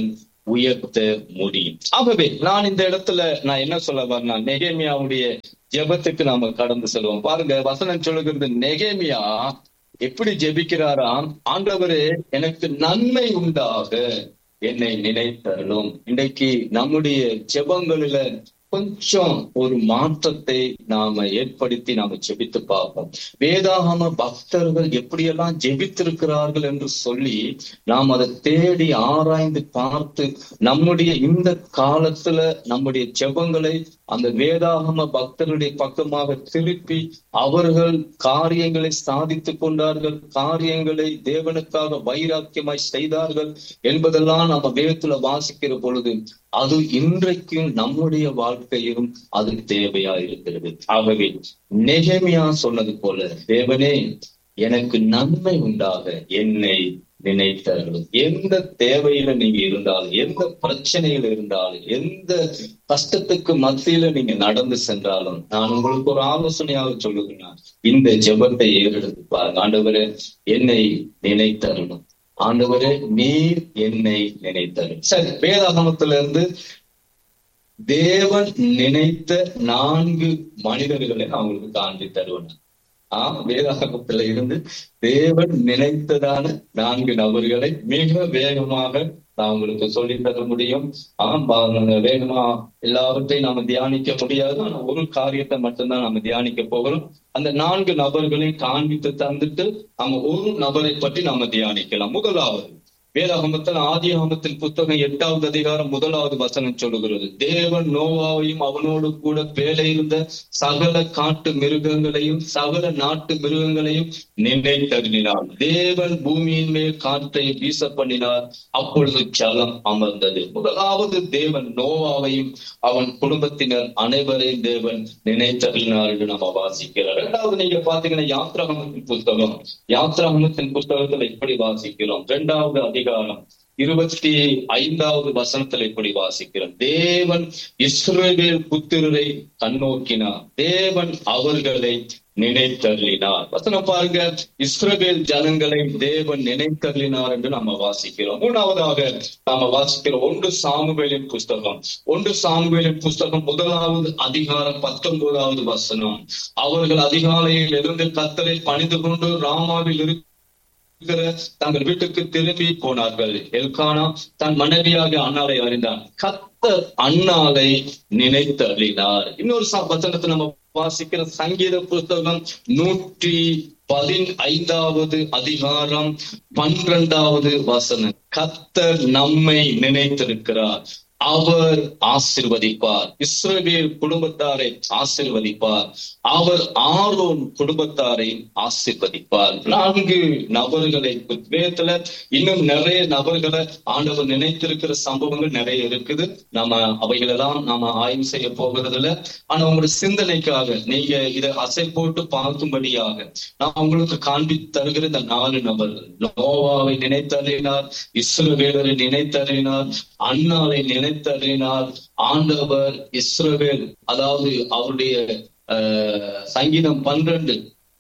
உயர்த்த முடியும் ஆகவே நான் இந்த இடத்துல நான் என்ன சொல்ல வரேன்னா நெகேமியாவுடைய ஜெபத்துக்கு நாம கடந்து செல்வோம் பாருங்க வசனம் சொல்லுகிறது நெகேமியா எப்படி ஜெபிக்கிறாராம் ஆண்டவரே எனக்கு நன்மை உண்டாக என்னை நினைத்தருளும் இன்றைக்கு நம்முடைய ஜெபங்களில கொஞ்சம் ஒரு மாற்றத்தை நாம ஏற்படுத்தி நாம ஜெபித்து பார்ப்போம் வேதாகம பக்தர்கள் எப்படியெல்லாம் ஜெபித்திருக்கிறார்கள் என்று சொல்லி நாம் அதை தேடி ஆராய்ந்து பார்த்து நம்முடைய இந்த காலத்துல நம்முடைய ஜெபங்களை அந்த வேதாகம பக்தருடைய பக்கமாக திருப்பி அவர்கள் காரியங்களை சாதித்துக் கொண்டார்கள் காரியங்களை தேவனுக்காக வைராக்கியமாய் செய்தார்கள் என்பதெல்லாம் நம்ம வேதத்துல வாசிக்கிற பொழுது அது இன்றைக்கு நம்முடைய வாழ்க்கையிலும் அது தேவையா இருக்கிறது ஆகவே நெகமியா சொன்னது போல தேவனே எனக்கு நன்மை உண்டாக என்னை நினைத்தார்கள் எந்த தேவையில நீங்க இருந்தாலும் எந்த பிரச்சனையில இருந்தாலும் எந்த கஷ்டத்துக்கு மத்தியில நீங்க நடந்து சென்றாலும் நான் உங்களுக்கு ஒரு ஆலோசனையாக சொல்லுகிறேன் இந்த ஜெபத்தை ஏறெடுத்து பாருங்க ஆண்டவரே என்னை நினைத்தரணும் ஆண்டவரே நீர் என்னை நினைத்தரும் சரி வேதாகமத்துல இருந்து தேவன் நினைத்த நான்கு மனிதர்களை நான் உங்களுக்கு காண்பி தருவேன் ஆஹ் வேதாகமத்துல இருந்து தேவன் நினைத்ததான நான்கு நபர்களை மிக வேகமாக நான் உங்களுக்கு சொல்லி தர முடியும் ஆம் வேகமா எல்லாவற்றையும் நாம தியானிக்க முடியாது ஆனா ஒரு காரியத்தை மட்டும்தான் நம்ம தியானிக்க போகிறோம் அந்த நான்கு நபர்களையும் காண்பித்து தந்துட்டு நம்ம ஒரு நபரை பற்றி நாம தியானிக்கலாம் முதலாவது வேதாகமத்தில் ஆதியாகமத்தின் புத்தகம் எட்டாவது அதிகாரம் முதலாவது வசனம் சொல்லுகிறது தேவன் நோவாவையும் அவனோடு கூட வேலை இருந்த சகல காட்டு மிருகங்களையும் சகல நாட்டு மிருகங்களையும் நினைத்தறினார் தேவன் பூமியின் மேல் காற்றை வீச பண்ணினார் அப்பொழுது ஜலம் அமர்ந்தது முதலாவது தேவன் நோவாவையும் அவன் குடும்பத்தினர் அனைவரையும் தேவன் நினைத்தறினார் என்று நம்ம வாசிக்கிறோம் இரண்டாவது நீங்க பாத்தீங்கன்னா யாத்ராகமத்தின் புத்தகம் யாத்ராகமத்தின் புத்தகத்துல இப்படி வாசிக்கிறோம் இரண்டாவது அதிகாரம் இருபத்தி ஐந்தாவது வசனத்துல இப்படி வாசிக்கிறோம் தேவன் இஸ்ரவேல் புத்திரரை கண்ணோக்கினார் தேவன் அவர்களை நினைத்தருளினார் வசனம் பாருங்க இஸ்ரவேல் ஜனங்களை தேவன் நினைத்தருளினார் என்று நம்ம வாசிக்கிறோம் மூணாவதாக நாம வாசிக்கிறோம் ஒன்று சாமுவேலின் புஸ்தகம் ஒன்று சாமுவேலின் புஸ்தகம் முதலாவது அதிகாரம் பத்தொன்பதாவது வசனம் அவர்கள் அதிகாலையில் இருந்து கத்தரை பணிந்து கொண்டு ராமாவில் இருக்கு இருக்கிற தங்கள் வீட்டுக்கு திரும்பி போனார்கள் எல்கானா தன் மனைவியாக அண்ணாலை அறிந்தான் கத்தர் அண்ணாலை நினைத்து அழினார் இன்னொரு வசனத்தை நம்ம வாசிக்கிற சங்கீத புஸ்தகம் நூற்றி பதினைந்தாவது அதிகாரம் பன்னிரண்டாவது வசனம் கத்தர் நம்மை நினைத்திருக்கிறார் அவர் ஆசிர்வதிப்பார் இஸ்ரவேல் குடும்பத்தாரை ஆசிர்வதிப்பார் அவர் ஆரோன் குடும்பத்தாரை ஆசிர்வதிப்பார் நான்கு நபர்களை வேதத்துல இன்னும் நிறைய நபர்களை ஆண்டவர் நினைத்திருக்கிற சம்பவங்கள் நிறைய இருக்குது நம்ம அவைகளெல்லாம் நாம ஆய்வு செய்ய போகிறதுல ஆனா உங்களுடைய சிந்தனைக்காக நீங்க இதை அசை போட்டு பார்க்கும்படியாக நான் உங்களுக்கு காண்பி தருகிற இந்த நாலு நபர்கள் நோவாவை நினைத்தறினார் இஸ்ரவேலரை நினைத்தறினார் அண்ணாவை நினைத்தறினார் ஆண்டவர் இஸ்ரவேல் அதாவது அவருடைய சங்கீதம் பன்னிரண்டு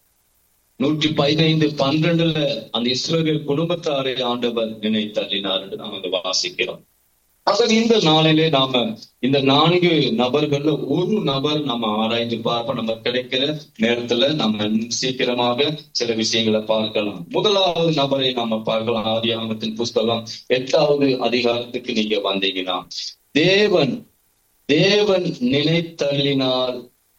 நூற்றி பதினைந்து பன்னிரண்டுல அந்த இஸ்ரவேல் குடும்பத்தாரை ஆண்டவர் நினைத்தறினார் என்று நாம் வந்து வாசிக்கிறோம் ஆக இந்த நாளிலே நாம இந்த நான்கு நபர்கள்ல ஒரு நபர் நம்ம ஆராய்ந்து பார்ப்போம் நம்ம கிடைக்கிற நேரத்துல நம்ம சீக்கிரமாக சில விஷயங்களை பார்க்கலாம் முதலாவது நபரை நாம பார்க்கலாம் ஆதியாகமத்தின் புஸ்தகம் எட்டாவது அதிகாரத்துக்கு நீங்க வந்தீங்கன்னா தேவன் தேவன் நினைத்தள்ளினால்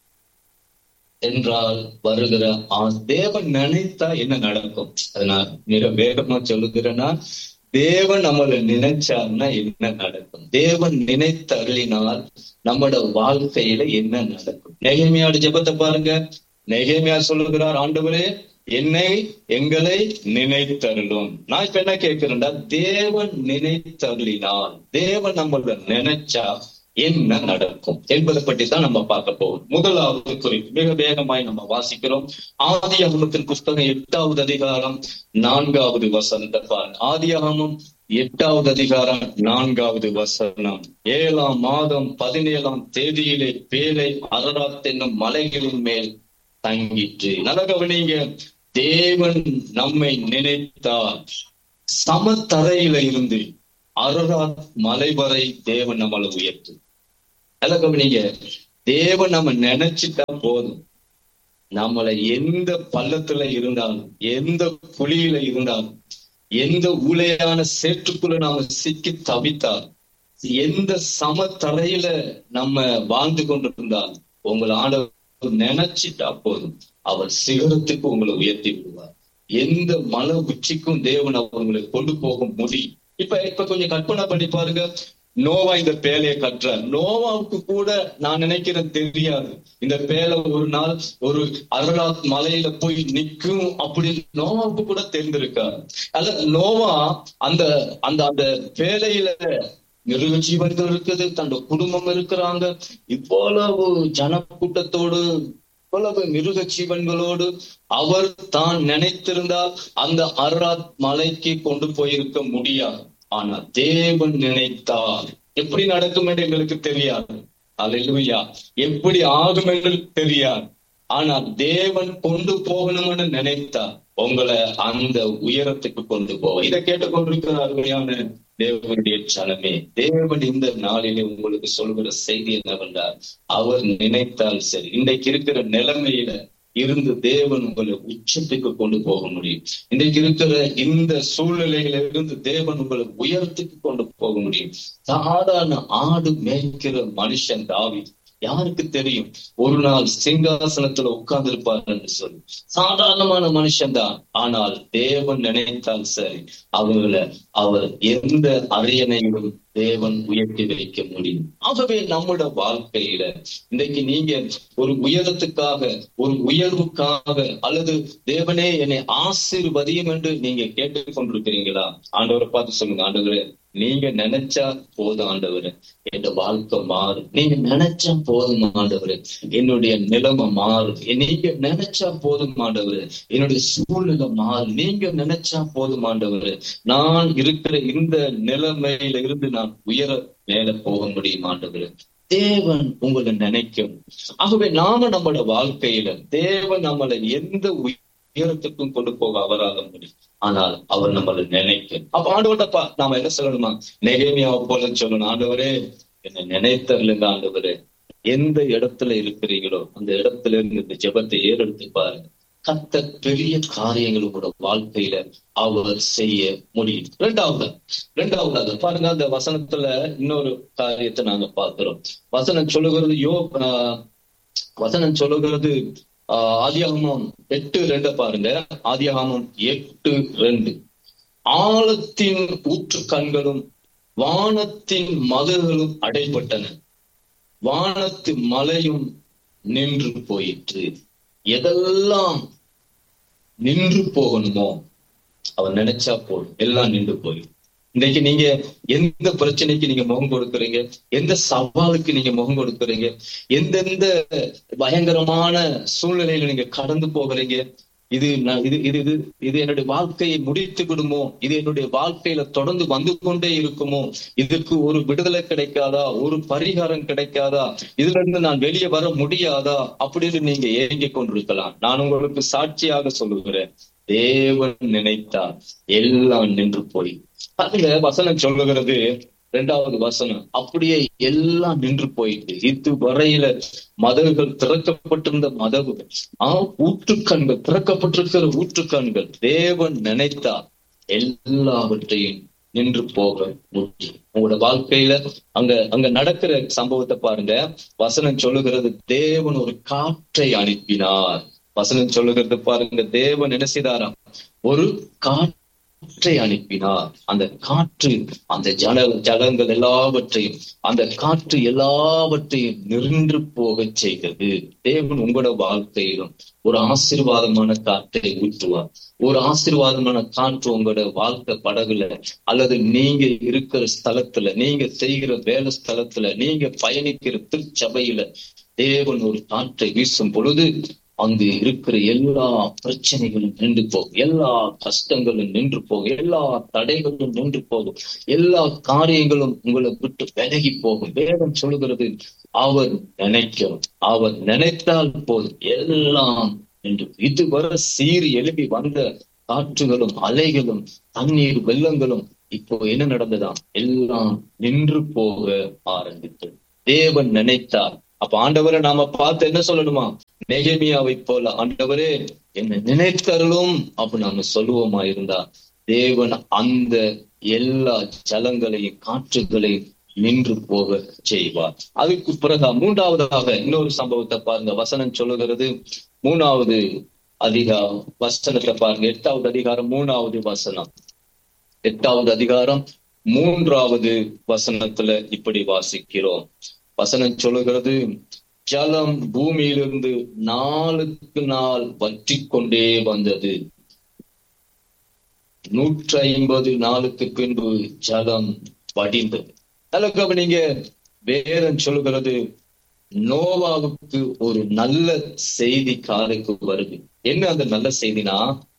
என்றால் வருகிற தேவன் நினைத்தா என்ன நடக்கும் அதனால் மிக வேகமா சொல்லுகிறேன்னா தேவன் நம்மளை நினைச்சார்னா என்ன நடக்கும் தேவன் நினைத்தருளினால் நம்மளோட வாழ்க்கையில என்ன நடக்கும் நெகமையோட ஜெபத்தை பாருங்க நெகமையா சொல்லுகிறார் ஆண்டவரே என்னை எங்களை நினைத்தருளும் நான் இப்ப என்ன கேட்கிறேன்டா தேவன் நினைத்தருளினால் தேவன் நம்மள நினைச்சா என்ன நடக்கும் என்பதை பற்றி தான் நம்ம பார்க்க போவோம் முதலாவது குறிப்பு மிக வேகமாய் நம்ம வாசிக்கிறோம் ஆதி அகமத்தின் புஸ்தகம் எட்டாவது அதிகாரம் நான்காவது வசனத்தை ஆதி அகமம் எட்டாவது அதிகாரம் நான்காவது வசனம் ஏழாம் மாதம் பதினேழாம் தேதியிலே பேலை அரராத் என்னும் மலைகளின் மேல் தங்கிற்று நல்ல கவனிங்க தேவன் நம்மை நினைத்தால் சமத்தரையில இருந்து அரராத் மலை வரை தேவன் நம்மளை உயர்த்து அல்ல கவனிங்க தேவன் நம்ம நினைச்சிட்டா போதும் நம்மளை எந்த பள்ளத்துல இருந்தாலும் எந்த குழியில இருந்தாலும் எந்த ஊழையான சேற்றுக்குள்ள நாம சிக்கி தவித்தால் எந்த சமத்தரையில நம்ம வாழ்ந்து கொண்டிருந்தால் உங்களை ஆண்டவர் நினைச்சிட்டா போதும் அவர் சிகரத்துக்கு உங்களை உயர்த்தி விடுவார் எந்த மலை உச்சிக்கும் தேவன் அவங்களை கொண்டு போக முடியும் இப்ப இப்ப கொஞ்சம் கற்பனை பண்ணி பாருங்க நோவா இந்த பேலையை கட்டுறார் நோவாவுக்கு கூட நான் நினைக்கிறேன் தெரியாது இந்த பேலை ஒரு நாள் ஒரு அருளாத் மலையில போய் நிக்கும் அப்படின்னு நோவாவுக்கு கூட தெரிந்திருக்காரு அல்ல நோவா அந்த அந்த அந்த பேலையில மிருக ஜீவன்கள் இருக்குது தன்னோட குடும்பம் இருக்கிறாங்க இவ்வளவு ஜனக்கூட்டத்தோடு இவ்வளவு மிருக ஜீவன்களோடு அவர் தான் நினைத்திருந்தால் அந்த அருளாத் மலைக்கு கொண்டு போயிருக்க முடியாது ஆனா தேவன் நினைத்தால் எப்படி நடக்கும் என்று எங்களுக்கு தெரியாது அல்லா எப்படி ஆகும் என்று தெரியாது ஆனால் தேவன் கொண்டு போகணும்னு நினைத்தார் உங்களை அந்த உயரத்துக்கு கொண்டு போவ இதை கேட்டுக்கொண்டிருக்கிற அருமையான தேவனுடைய சனமே தேவன் இந்த நாளிலே உங்களுக்கு சொல்கிற செய்தி என்னவென்றால் அவர் நினைத்தால் சரி இன்றைக்கு இருக்கிற நிலைமையில இருந்து தேவன் உங்களை உச்சத்துக்கு கொண்டு போக முடியும் இன்றைக்கு இருக்கிற இந்த சூழ்நிலையில இருந்து தேவன் உங்களை உயரத்துக்கு கொண்டு போக முடியும் சாதாரண ஆடு மேய்க்கிற மனுஷன் தாவி யாருக்கு தெரியும் ஒரு நாள் சிங்காசனத்துல உட்கார்ந்து இருப்பார் என்று சொல்லி சாதாரணமான மனுஷன்தான் ஆனால் தேவன் நினைத்தால் சரி அவங்கள அவர் எந்த அரியணையிலும் தேவன் உயர்த்தி வைக்க முடியும் ஆகவே நம்முடைய வாழ்க்கையில இன்னைக்கு நீங்க ஒரு உயரத்துக்காக ஒரு உயர்வுக்காக அல்லது தேவனே என்னை ஆசீர்வதியும் என்று நீங்க கேட்டுக் கொண்டிருக்கிறீங்களா ஆண்டவரை பார்த்து சொல்லுங்க ஆண்டவரே நீங்க நினைச்சா போதும் ஆண்டவரு என் வாழ்க்கை மாறும் நீங்க நினைச்சா போதும் ஆண்டவரு என்னுடைய நிலைமை மாறும் நீங்க நினைச்சா போதும் ஆண்டவரு என்னுடைய சூழ்நிலை மாறும் நீங்க நினைச்சா போதும் ஆண்டவரு நான் இருக்கிற இந்த நிலைமையில இருந்து நான் உயர மேல போக முடியும் ஆண்டவரு தேவன் உங்களை நினைக்கும் ஆகவே நாம நம்மளோட வாழ்க்கையில தேவன் நம்மளை எந்த உயரத்துக்கும் கொண்டு போக அவராக முடியும் ஆனால் அவர் நம்மளை நினைக்கும் அப்ப ஆண்டவர்கிட்ட நாம என்ன சொல்லணுமா நெகேமியாவை போல சொல்லணும் ஆண்டவரே என்னை நினைத்தருளுங்க ஆண்டவரே எந்த இடத்துல இருக்கிறீங்களோ அந்த இடத்துல இருந்து இந்த ஜெபத்தை ஏறெடுத்து பாருங்க கத்த பெரிய காரியங்கள் உங்களோட வாழ்க்கையில அவர் செய்ய முடியும் ரெண்டாவது ரெண்டாவது பாருங்க அந்த வசனத்துல இன்னொரு காரியத்தை நாங்க பார்க்கிறோம் வசனம் சொல்லுகிறது யோ வசனம் சொல்லுகிறது ஆஹ் ஆதியாகமம் எட்டு ரெண்ட பாருங்க ஆதியாகமம் எட்டு ரெண்டு ஆழத்தின் ஊற்று கண்களும் வானத்தின் மதல்களும் அடைபட்டன வானத்து மலையும் நின்று போயிற்று எதெல்லாம் நின்று போகணுமோ அவர் நினைச்சா போதும் எல்லாம் நின்று போயிடும் இன்னைக்கு நீங்க எந்த பிரச்சனைக்கு நீங்க முகம் கொடுக்குறீங்க எந்த சவாலுக்கு நீங்க முகம் கொடுக்குறீங்க எந்தெந்த பயங்கரமான சூழ்நிலையில நீங்க கடந்து போகிறீங்க இது இது இது இது இது என்னுடைய வாழ்க்கையை முடித்து விடுமோ இது என்னுடைய வாழ்க்கையில தொடர்ந்து வந்து கொண்டே இருக்குமோ இதற்கு ஒரு விடுதலை கிடைக்காதா ஒரு பரிகாரம் கிடைக்காதா இதுல இருந்து நான் வெளியே வர முடியாதா அப்படின்னு நீங்க ஏங்கிக் கொண்டிருக்கலாம் நான் உங்களுக்கு சாட்சியாக சொல்லுகிறேன் தேவன் நினைத்தார் எல்லாம் நின்று போய் அதுல வசனம் சொல்லுகிறது இரண்டாவது வசனம் அப்படியே எல்லாம் நின்று போயிட்டு இது வரையில மதகுகள் திறக்கப்பட்டிருந்த மதகுகள் ஆஹ் ஊற்றுக்கண்கள் திறக்கப்பட்டிருக்கிற ஊற்றுக்கண்கள் தேவன் நினைத்தார் எல்லாவற்றையும் நின்று போக முடியும் உங்களோட வாழ்க்கையில அங்க அங்க நடக்கிற சம்பவத்தை பாருங்க வசனம் சொல்லுகிறது தேவன் ஒரு காற்றை அனுப்பினார் வசனம் சொல்லுகிறது பாருங்க தேவன் என்ன செய்தாராம் ஒரு காற்று காற்றை அனுப்பினார் அந்த காற்று அந்த ஜல ஜலங்கள் எல்லாவற்றையும் அந்த காற்று எல்லாவற்றையும் நின்று போக செய்தது தேவன் உங்களோட வாழ்க்கையிலும் ஒரு ஆசீர்வாதமான காற்றை ஊற்றுவார் ஒரு ஆசீர்வாதமான காற்று உங்களோட வாழ்க்கை படகுல அல்லது நீங்க இருக்கிற ஸ்தலத்துல நீங்க செய்கிற வேலை ஸ்தலத்துல நீங்க பயணிக்கிற திருச்சபையில தேவன் ஒரு காற்றை வீசும் பொழுது அங்கு இருக்கிற எல்லா பிரச்சனைகளும் நின்று போகும் எல்லா கஷ்டங்களும் நின்று போகும் எல்லா தடைகளும் நின்று போகும் எல்லா காரியங்களும் உங்களை விட்டு விலகி போகும் வேதம் சொல்லுகிறது அவர் நினைக்கும் அவர் நினைத்தால் போதும் எல்லாம் என்று இதுவரை சீறி எழுப்பி வந்த காற்றுகளும் அலைகளும் தண்ணீர் வெள்ளங்களும் இப்போ என்ன நடந்ததாம் எல்லாம் நின்று போக ஆரம்பித்தது தேவன் நினைத்தார் அப்ப ஆண்டவரை நாம பார்த்து என்ன சொல்லணுமா நெகமியாவை போல ஆண்டவரே என்ன நினைத்தருளும் அப்ப நாம சொல்லுவோமா இருந்தா தேவன் அந்த எல்லா ஜலங்களையும் காற்றுகளையும் நின்று போக செய்வார் அதுக்கு பிறகு மூன்றாவதாக இன்னொரு சம்பவத்தை பாருங்க வசனம் சொல்லுகிறது மூணாவது அதிகாரம் வசனத்தை பாருங்க எட்டாவது அதிகாரம் மூணாவது வசனம் எட்டாவது அதிகாரம் மூன்றாவது வசனத்துல இப்படி வாசிக்கிறோம் வசனம் சொல்லுகிறது ஜலம் பூமியிலிருந்து நாளுக்கு நாள் வற்றி கொண்டே வந்தது நூற்றி ஐம்பது நாளுக்கு பின்பு ஜலம் வடிந்தது நல்ல கவனிங்க வேதம் சொல்லுகிறது நோவாவுக்கு ஒரு நல்ல செய்தி காலைக்கு வருது என்ன அந்த நல்ல செய்தினா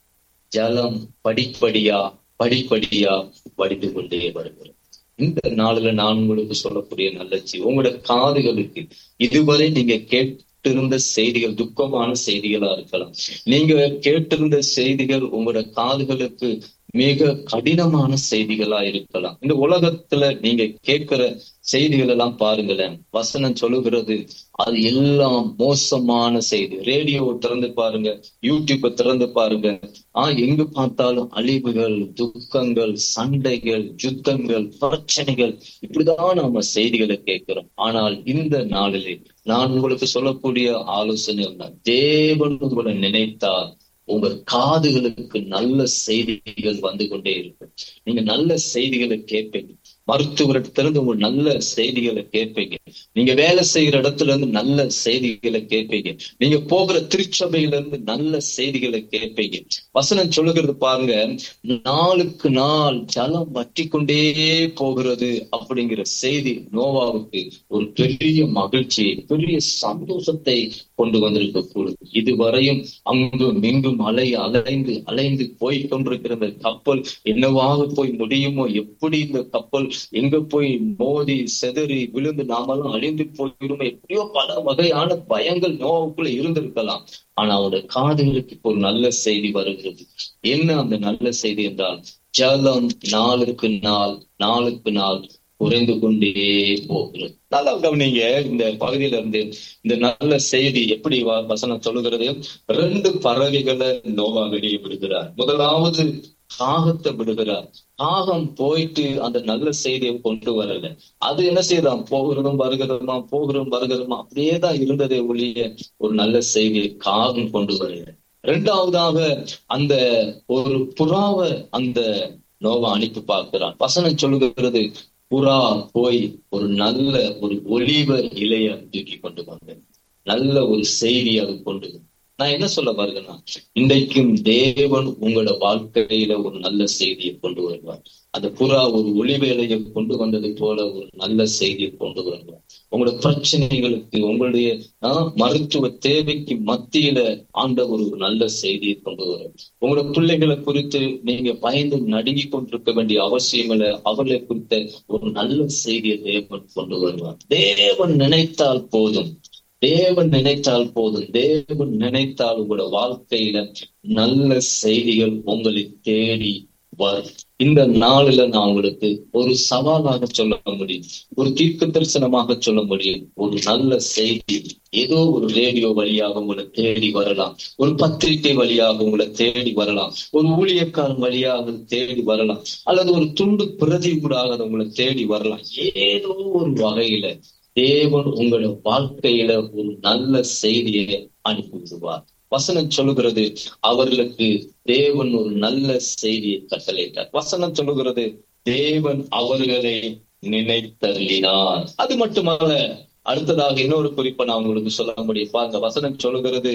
ஜலம் படிப்படியா படிப்படியா வடிந்து கொண்டே வருகிறது இந்த நாளில நான் உங்களுக்கு சொல்லக்கூடிய நல்ல செய்தி உங்களோட காதுகளுக்கு இதுவரை நீங்க கேட்டிருந்த செய்திகள் துக்கமான செய்திகளா இருக்கலாம் நீங்க கேட்டிருந்த செய்திகள் உங்களோட காதுகளுக்கு மிக கடினமான செய்திகளா இருக்கலாம் இந்த உலகத்துல நீங்க கேட்கிற செய்திகள் எல்லாம் பாருங்களேன் வசனம் சொல்லுகிறது அது எல்லாம் மோசமான செய்தி ரேடியோ திறந்து பாருங்க யூடியூப்பை திறந்து பாருங்க ஆஹ் எங்கு பார்த்தாலும் அழிவுகள் துக்கங்கள் சண்டைகள் யுத்தங்கள் பிரச்சனைகள் இப்படிதான் நாம செய்திகளை கேட்கிறோம் ஆனால் இந்த நாளிலே நான் உங்களுக்கு சொல்லக்கூடிய ஆலோசனை தேவன் உங்களை நினைத்தால் உங்க காதுகளுக்கு நல்ல செய்திகள் வந்து கொண்டே இருக்கும் நீங்க நல்ல செய்திகளை கேட்பீங்க மருத்துவரிடத்திலிருந்து உங்க நல்ல செய்திகளை கேட்பீங்க நீங்க வேலை செய்யற இடத்துல இருந்து நல்ல செய்திகளை கேட்பீங்க நீங்க போகிற திருச்சபையில இருந்து நல்ல செய்திகளை கேட்பீங்க வசனம் சொல்லுகிறது பாருங்க நாளுக்கு நாள் ஜலம் வற்றி கொண்டே போகிறது அப்படிங்கிற செய்தி நோவாவுக்கு ஒரு பெரிய மகிழ்ச்சியை பெரிய சந்தோஷத்தை கொண்டு வந்திருக்க கூடும் இதுவரையும் அங்கும் இங்கும் அலை அலைந்து அலைந்து போய் கொண்டிருக்கிற இந்த கப்பல் என்னவாக போய் முடியுமோ எப்படி இந்த கப்பல் எங்க போய் மோதி செதறி விழுந்து நாமெல்லாம் அழிந்து போயிடுமோ எப்படியோ பல வகையான பயங்கள் நோவுக்குள்ள இருந்திருக்கலாம் ஆனா அவனோட காதுகளுக்கு இப்போ ஒரு நல்ல செய்தி வருகிறது என்ன அந்த நல்ல செய்தி என்றால் ஜலம் நாளுக்கு நாள் நாளுக்கு நாள் குறைந்து கொண்டே போகிறது நல்லா கவனிங்க இந்த பகுதியில இருந்து இந்த நல்ல செய்தி எப்படி வசனம் சொல்லுகிறது ரெண்டு பறவைகளை நோவா வெளியே விடுகிறார் முதலாவது காகத்தை விடுகிறார் காகம் போயிட்டு அந்த நல்ல செய்தியை கொண்டு வரல அது என்ன செய்யலாம் போகிறதும் வருகிறதுமா போகிறதும் வருகிறதுமா அப்படியேதான் இருந்ததே ஒழிய ஒரு நல்ல செய்தியை காகம் கொண்டு வரல இரண்டாவதாக அந்த ஒரு புறாவை அந்த நோவா அனுப்பி பார்க்கிறான் வசனம் சொல்லுகிறது புறா போய் ஒரு நல்ல ஒரு ஒளிவ இலைய தூக்கி கொண்டு வந்தேன் நல்ல ஒரு செய்தி அது கொண்டு நான் என்ன சொல்ல வருகிறேன்னா இன்றைக்கும் தேவன் உங்களோட வாழ்க்கையில ஒரு நல்ல செய்தியை கொண்டு வருவார் அந்த புறா ஒரு ஒளி வேலையை கொண்டு வந்தது போல ஒரு நல்ல செய்தியை கொண்டு வருவார் உங்களோட பிரச்சனைகளுக்கு உங்களுடைய மருத்துவ தேவைக்கு மத்தியில ஆண்ட ஒரு நல்ல செய்தியை கொண்டு வரும் உங்களோட பிள்ளைகளை குறித்து நீங்க பயந்து நடுங்கி கொண்டிருக்க வேண்டிய அவசியம் இல்லை அவர்களை குறித்த ஒரு நல்ல செய்தியை தேவன் கொண்டு வருவார் தேவன் நினைத்தால் போதும் தேவன் நினைத்தால் போதும் தேவன் நினைத்தால் உங்களோட வாழ்க்கையில நல்ல செய்திகள் உங்களை தேடி வரும் இந்த நாளில நான் உங்களுக்கு ஒரு சவாலாக சொல்ல முடியும் ஒரு தீர்க்க தரிசனமாக சொல்ல முடியும் ஒரு நல்ல செய்தி ஏதோ ஒரு ரேடியோ வழியாக உங்களை தேடி வரலாம் ஒரு பத்திரிகை வழியாக உங்களை தேடி வரலாம் ஒரு ஊழியக்காரன் வழியாக தேடி வரலாம் அல்லது ஒரு துண்டு பிரதி ஊடாக உங்களை தேடி வரலாம் ஏதோ ஒரு வகையில தேவன் உங்களோட வாழ்க்கையில ஒரு நல்ல செய்தியை அனுப்பி விடுவார் வசனம் சொல்லுகிறது அவர்களுக்கு தேவன் ஒரு நல்ல செய்தியை கட்டளையிட்டார் வசனம் சொல்லுகிறது தேவன் அவர்களை நினைத்தள்ளினார் அது மட்டுமல்ல அடுத்ததாக இன்னொரு குறிப்பை நான் உங்களுக்கு சொல்ல முடியும் பாருங்க வசனம் சொல்லுகிறது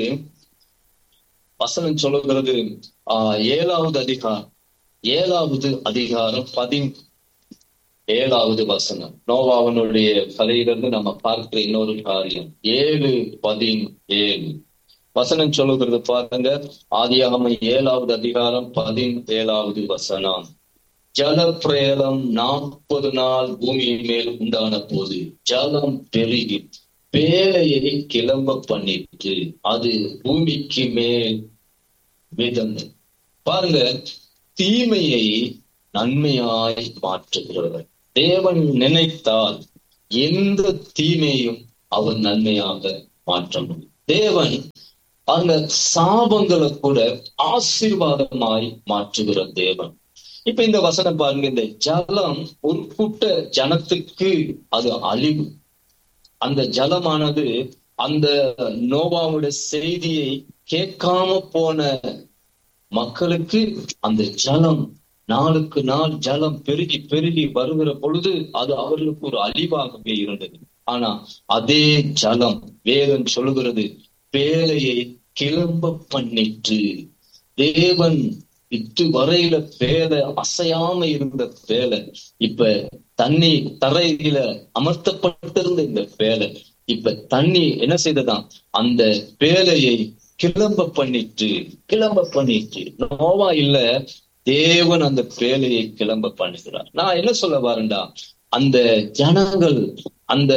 வசனம் சொல்லுகிறது ஆஹ் ஏழாவது அதிகாரம் ஏழாவது அதிகாரம் பதின் ஏழாவது வசனம் நோவாவனுடைய கதையிலிருந்து நம்ம பார்க்கிற இன்னொரு காரியம் ஏழு பதின் ஏழு வசனம் சொல்லுகிறது பாருங்க ஆதியாகம ஏழாவது அதிகாரம் பதின் ஏழாவது வசனம் ஜல பிரேரம் நாற்பது நாள் பூமியின் மேல் உண்டான போது ஜலம் பெருகி பேழையை கிளம்ப பண்ணிட்டு அது பூமிக்கு மேல் மிதந்தது பாருங்க தீமையை நன்மையாய் மாற்றுகிறவர் தேவன் நினைத்தால் எந்த தீமையும் அவர் நன்மையாக மாற்ற முடியும் தேவன் அந்த சாபங்களை கூட ஆசீர்வாதமாய் மாற்றுகிற தேவன் இப்ப இந்த வசனம் பாருங்க இந்த ஜலம் ஒரு கூட்ட ஜனத்துக்கு அது அழிவு அந்த ஜலமானது அந்த நோவாவுடைய செய்தியை கேட்காம போன மக்களுக்கு அந்த ஜலம் நாளுக்கு நாள் ஜலம் பெருகி பெருகி வருகிற பொழுது அது அவர்களுக்கு ஒரு அழிவாகவே இருந்தது ஆனா அதே ஜலம் வேதம் சொல்லுகிறது பேழையை கிளம்ப பண்ணிற்று தேவன் இட்டு வரையில பேலை அசையாம இருந்த பேலை இப்ப தண்ணி தரையில அமர்த்தப்பட்டிருந்த இந்த பேலை இப்ப தண்ணி என்ன செய்ததாம் அந்த பேலையை கிளம்ப பண்ணிட்டு கிளம்ப பண்ணிட்டு நோவா இல்ல தேவன் அந்த பேலையை கிளம்ப பண்ணுகிறார் நான் என்ன சொல்ல வரேன்டா அந்த ஜனங்கள் அந்த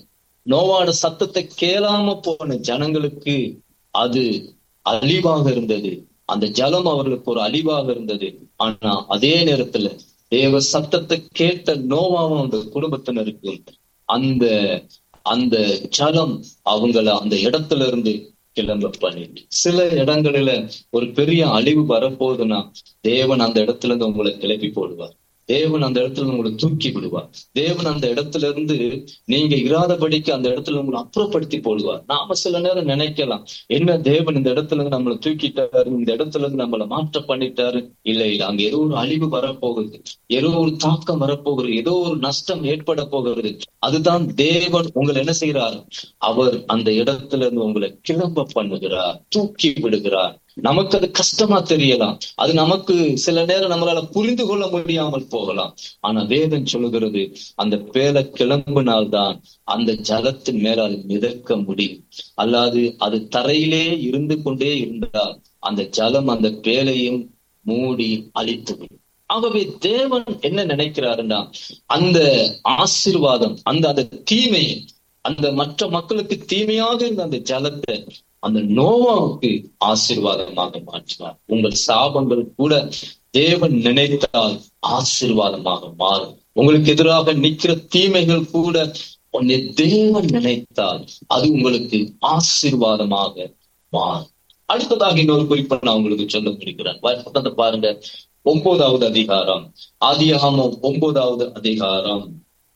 நோவாட சத்தத்தை கேளாம போன ஜனங்களுக்கு அது அழிவாக இருந்தது அந்த ஜலம் அவர்களுக்கு ஒரு அழிவாக இருந்தது ஆனா அதே நேரத்துல தேவ சத்தத்தை கேட்ட நோவாவும் அந்த குடும்பத்தினருக்கு அந்த அந்த ஜலம் அவங்கள அந்த இடத்துல இருந்து கிளம்ப பண்ணிட்டு சில இடங்களில ஒரு பெரிய அழிவு வரப்போகுதுன்னா தேவன் அந்த இடத்துல இருந்து உங்களை கிளப்பி போடுவார் தேவன் அந்த இடத்துல உங்களை தூக்கி விடுவார் தேவன் அந்த இடத்துல இருந்து நீங்க இராதபடிக்கு அந்த இடத்துல உங்களை அப்புறப்படுத்தி போடுவார் நாம சில நேரம் நினைக்கலாம் என்ன தேவன் இந்த இடத்துல இருந்து நம்மளை தூக்கிட்டாரு இந்த இடத்துல இருந்து நம்மளை மாற்ற பண்ணிட்டாரு இல்ல இல்ல அங்க ஏதோ ஒரு அழிவு வரப்போகுது ஏதோ ஒரு தாக்கம் வரப்போகிறது ஏதோ ஒரு நஷ்டம் ஏற்பட போகிறது அதுதான் தேவன் உங்களை என்ன செய்யறார் அவர் அந்த இடத்துல இருந்து உங்களை கிளம்ப பண்ணுகிறார் தூக்கி விடுகிறார் நமக்கு அது கஷ்டமா தெரியலாம் அது நமக்கு சில நேரம் நம்மளால புரிந்து கொள்ள முடியாமல் போகலாம் ஆனா வேதம் சொல்லுகிறது அந்த பேலை கிளம்பினால்தான் அந்த ஜலத்தின் மேல அது மிதக்க முடியும் அல்லாது அது தரையிலே இருந்து கொண்டே இருந்தால் அந்த ஜலம் அந்த பேலையும் மூடி அழித்து விடும் ஆகவே தேவன் என்ன நினைக்கிறாருன்னா அந்த ஆசிர்வாதம் அந்த அந்த தீமை அந்த மற்ற மக்களுக்கு தீமையாக இருந்த அந்த ஜலத்தை அந்த நோவாவுக்கு ஆசிர்வாதமாக மாற்றினார் உங்கள் சாபங்கள் கூட தேவன் நினைத்தால் ஆசிர்வாதமாக மாறும் உங்களுக்கு எதிராக நிக்கிற தீமைகள் கூட உன்னை தேவன் நினைத்தால் அது உங்களுக்கு ஆசிர்வாதமாக மாறும் அடுத்ததாக இன்னொரு குறிப்பை நான் உங்களுக்கு சொல்ல முடிகிறேன் பாருங்க ஒன்பதாவது அதிகாரம் ஆதியாகமம் ஒன்பதாவது அதிகாரம்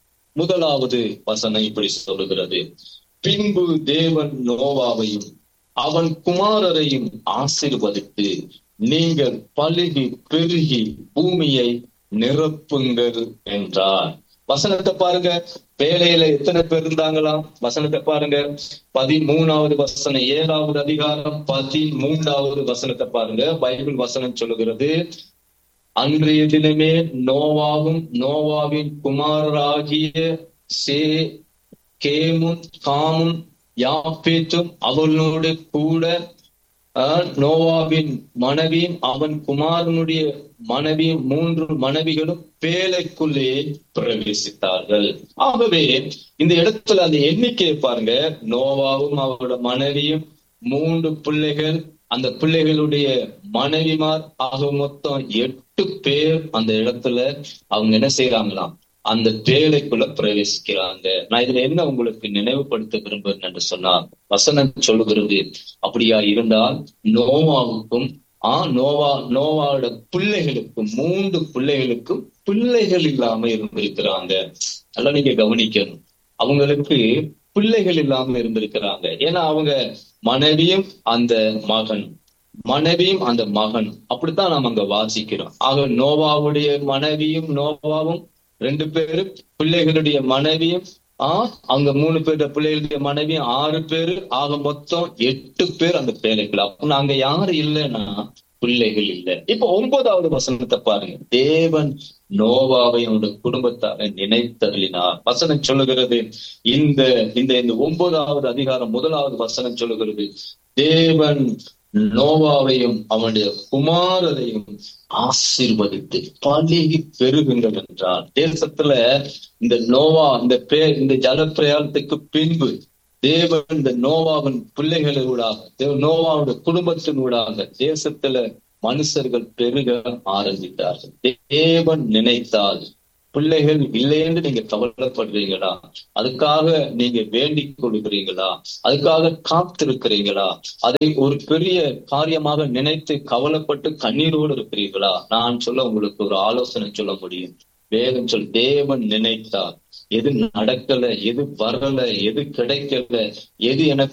முதலாவது வசனம் இப்படி சொல்லுகிறது பின்பு தேவன் நோவாவையும் அவன் குமாரரையும் ஆசிர்வதித்து நீங்கள் பழுகி பெருகி பூமியை நிரப்புங்கள் என்றார் வசனத்தை பாருங்க வேலையில எத்தனை பேர் இருந்தாங்களாம் வசனத்தை பாருங்க பதிமூணாவது வசனம் ஏழாவது அதிகாரம் பதிமூன்றாவது வசனத்தை பாருங்க பைபிள் வசனம் சொல்லுகிறது அன்றைய தினமே நோவாவும் நோவாவின் குமாரராகிய சே கேமும் காமும் யாப்பேற்றும் அவர்களோடு கூட நோவாவின் மனைவியும் அவன் குமாரனுடைய மனைவியும் மூன்று மனைவிகளும் பேலைக்குள்ளே பிரவேசித்தார்கள் ஆகவே இந்த இடத்துல அந்த எண்ணிக்கையை பாருங்க நோவாவும் அவரோட மனைவியும் மூன்று பிள்ளைகள் அந்த பிள்ளைகளுடைய மனைவிமார் ஆக மொத்தம் எட்டு பேர் அந்த இடத்துல அவங்க என்ன செய்யறாங்களாம் அந்த பேழைக்குள்ள பிரவேசிக்கிறாங்க நான் இதுல என்ன உங்களுக்கு நினைவுபடுத்த விரும்புகிறேன் என்று சொன்னால் வசனம் சொல்லுகிறது அப்படியா இருந்தால் நோவாவுக்கும் ஆ நோவா நோவாவோட பிள்ளைகளுக்கும் மூன்று பிள்ளைகளுக்கும் பிள்ளைகள் இல்லாம இருந்திருக்கிறாங்க அதெல்லாம் நீங்க கவனிக்கணும் அவங்களுக்கு பிள்ளைகள் இல்லாம இருந்திருக்கிறாங்க ஏன்னா அவங்க மனைவியும் அந்த மகன் மனைவியும் அந்த மகன் அப்படித்தான் நாம் அங்க வாசிக்கிறோம் ஆக நோவாவுடைய மனைவியும் நோவாவும் ரெண்டு பேரும் பிள்ளைகளுடைய மனைவியும் ஆஹ் அங்க மூணு பேர் பிள்ளைகளுடைய மனைவியும் ஆறு பேரு ஆக மொத்தம் எட்டு பேர் அந்த பிள்ளைகள் அப்ப நாங்க யாரு இல்லைன்னா பிள்ளைகள் இல்லை இப்ப ஒன்பதாவது வசனத்தை பாருங்க தேவன் நோவாவை அவனுடைய குடும்பத்தாரை நினைத்தருளினார் வசனம் சொல்லுகிறது இந்த இந்த இந்த ஒன்பதாவது அதிகாரம் முதலாவது வசனம் சொல்லுகிறது தேவன் நோவாவையும் அவனுடைய குமாரரையும் ஆசீர்வதித்து பழகி பெருகுங்கள் என்றார் தேசத்துல இந்த நோவா இந்த பேர் இந்த ஜல பிரயாணத்துக்கு பின்பு தேவன் இந்த நோவாவின் பிள்ளைகளூடாக நோவாவுடைய குடும்பத்தினூடாக தேசத்துல மனுஷர்கள் பெருக ஆரம்பித்தார்கள் தேவன் நினைத்தால் பிள்ளைகள் இல்லை என்று நீங்க கவலைப்படுறீங்களா அதுக்காக நீங்க வேண்டிக் கொள்கிறீங்களா அதுக்காக காத்திருக்கிறீங்களா அதை ஒரு பெரிய காரியமாக நினைத்து கவலைப்பட்டு கண்ணீரோடு இருக்கிறீர்களா நான் சொல்ல உங்களுக்கு ஒரு ஆலோசனை சொல்ல முடியும் வேதம் சொல் தேவன் நினைத்தார் எது நடக்கல எது வரல எது கிடைக்கல எது எனக்கு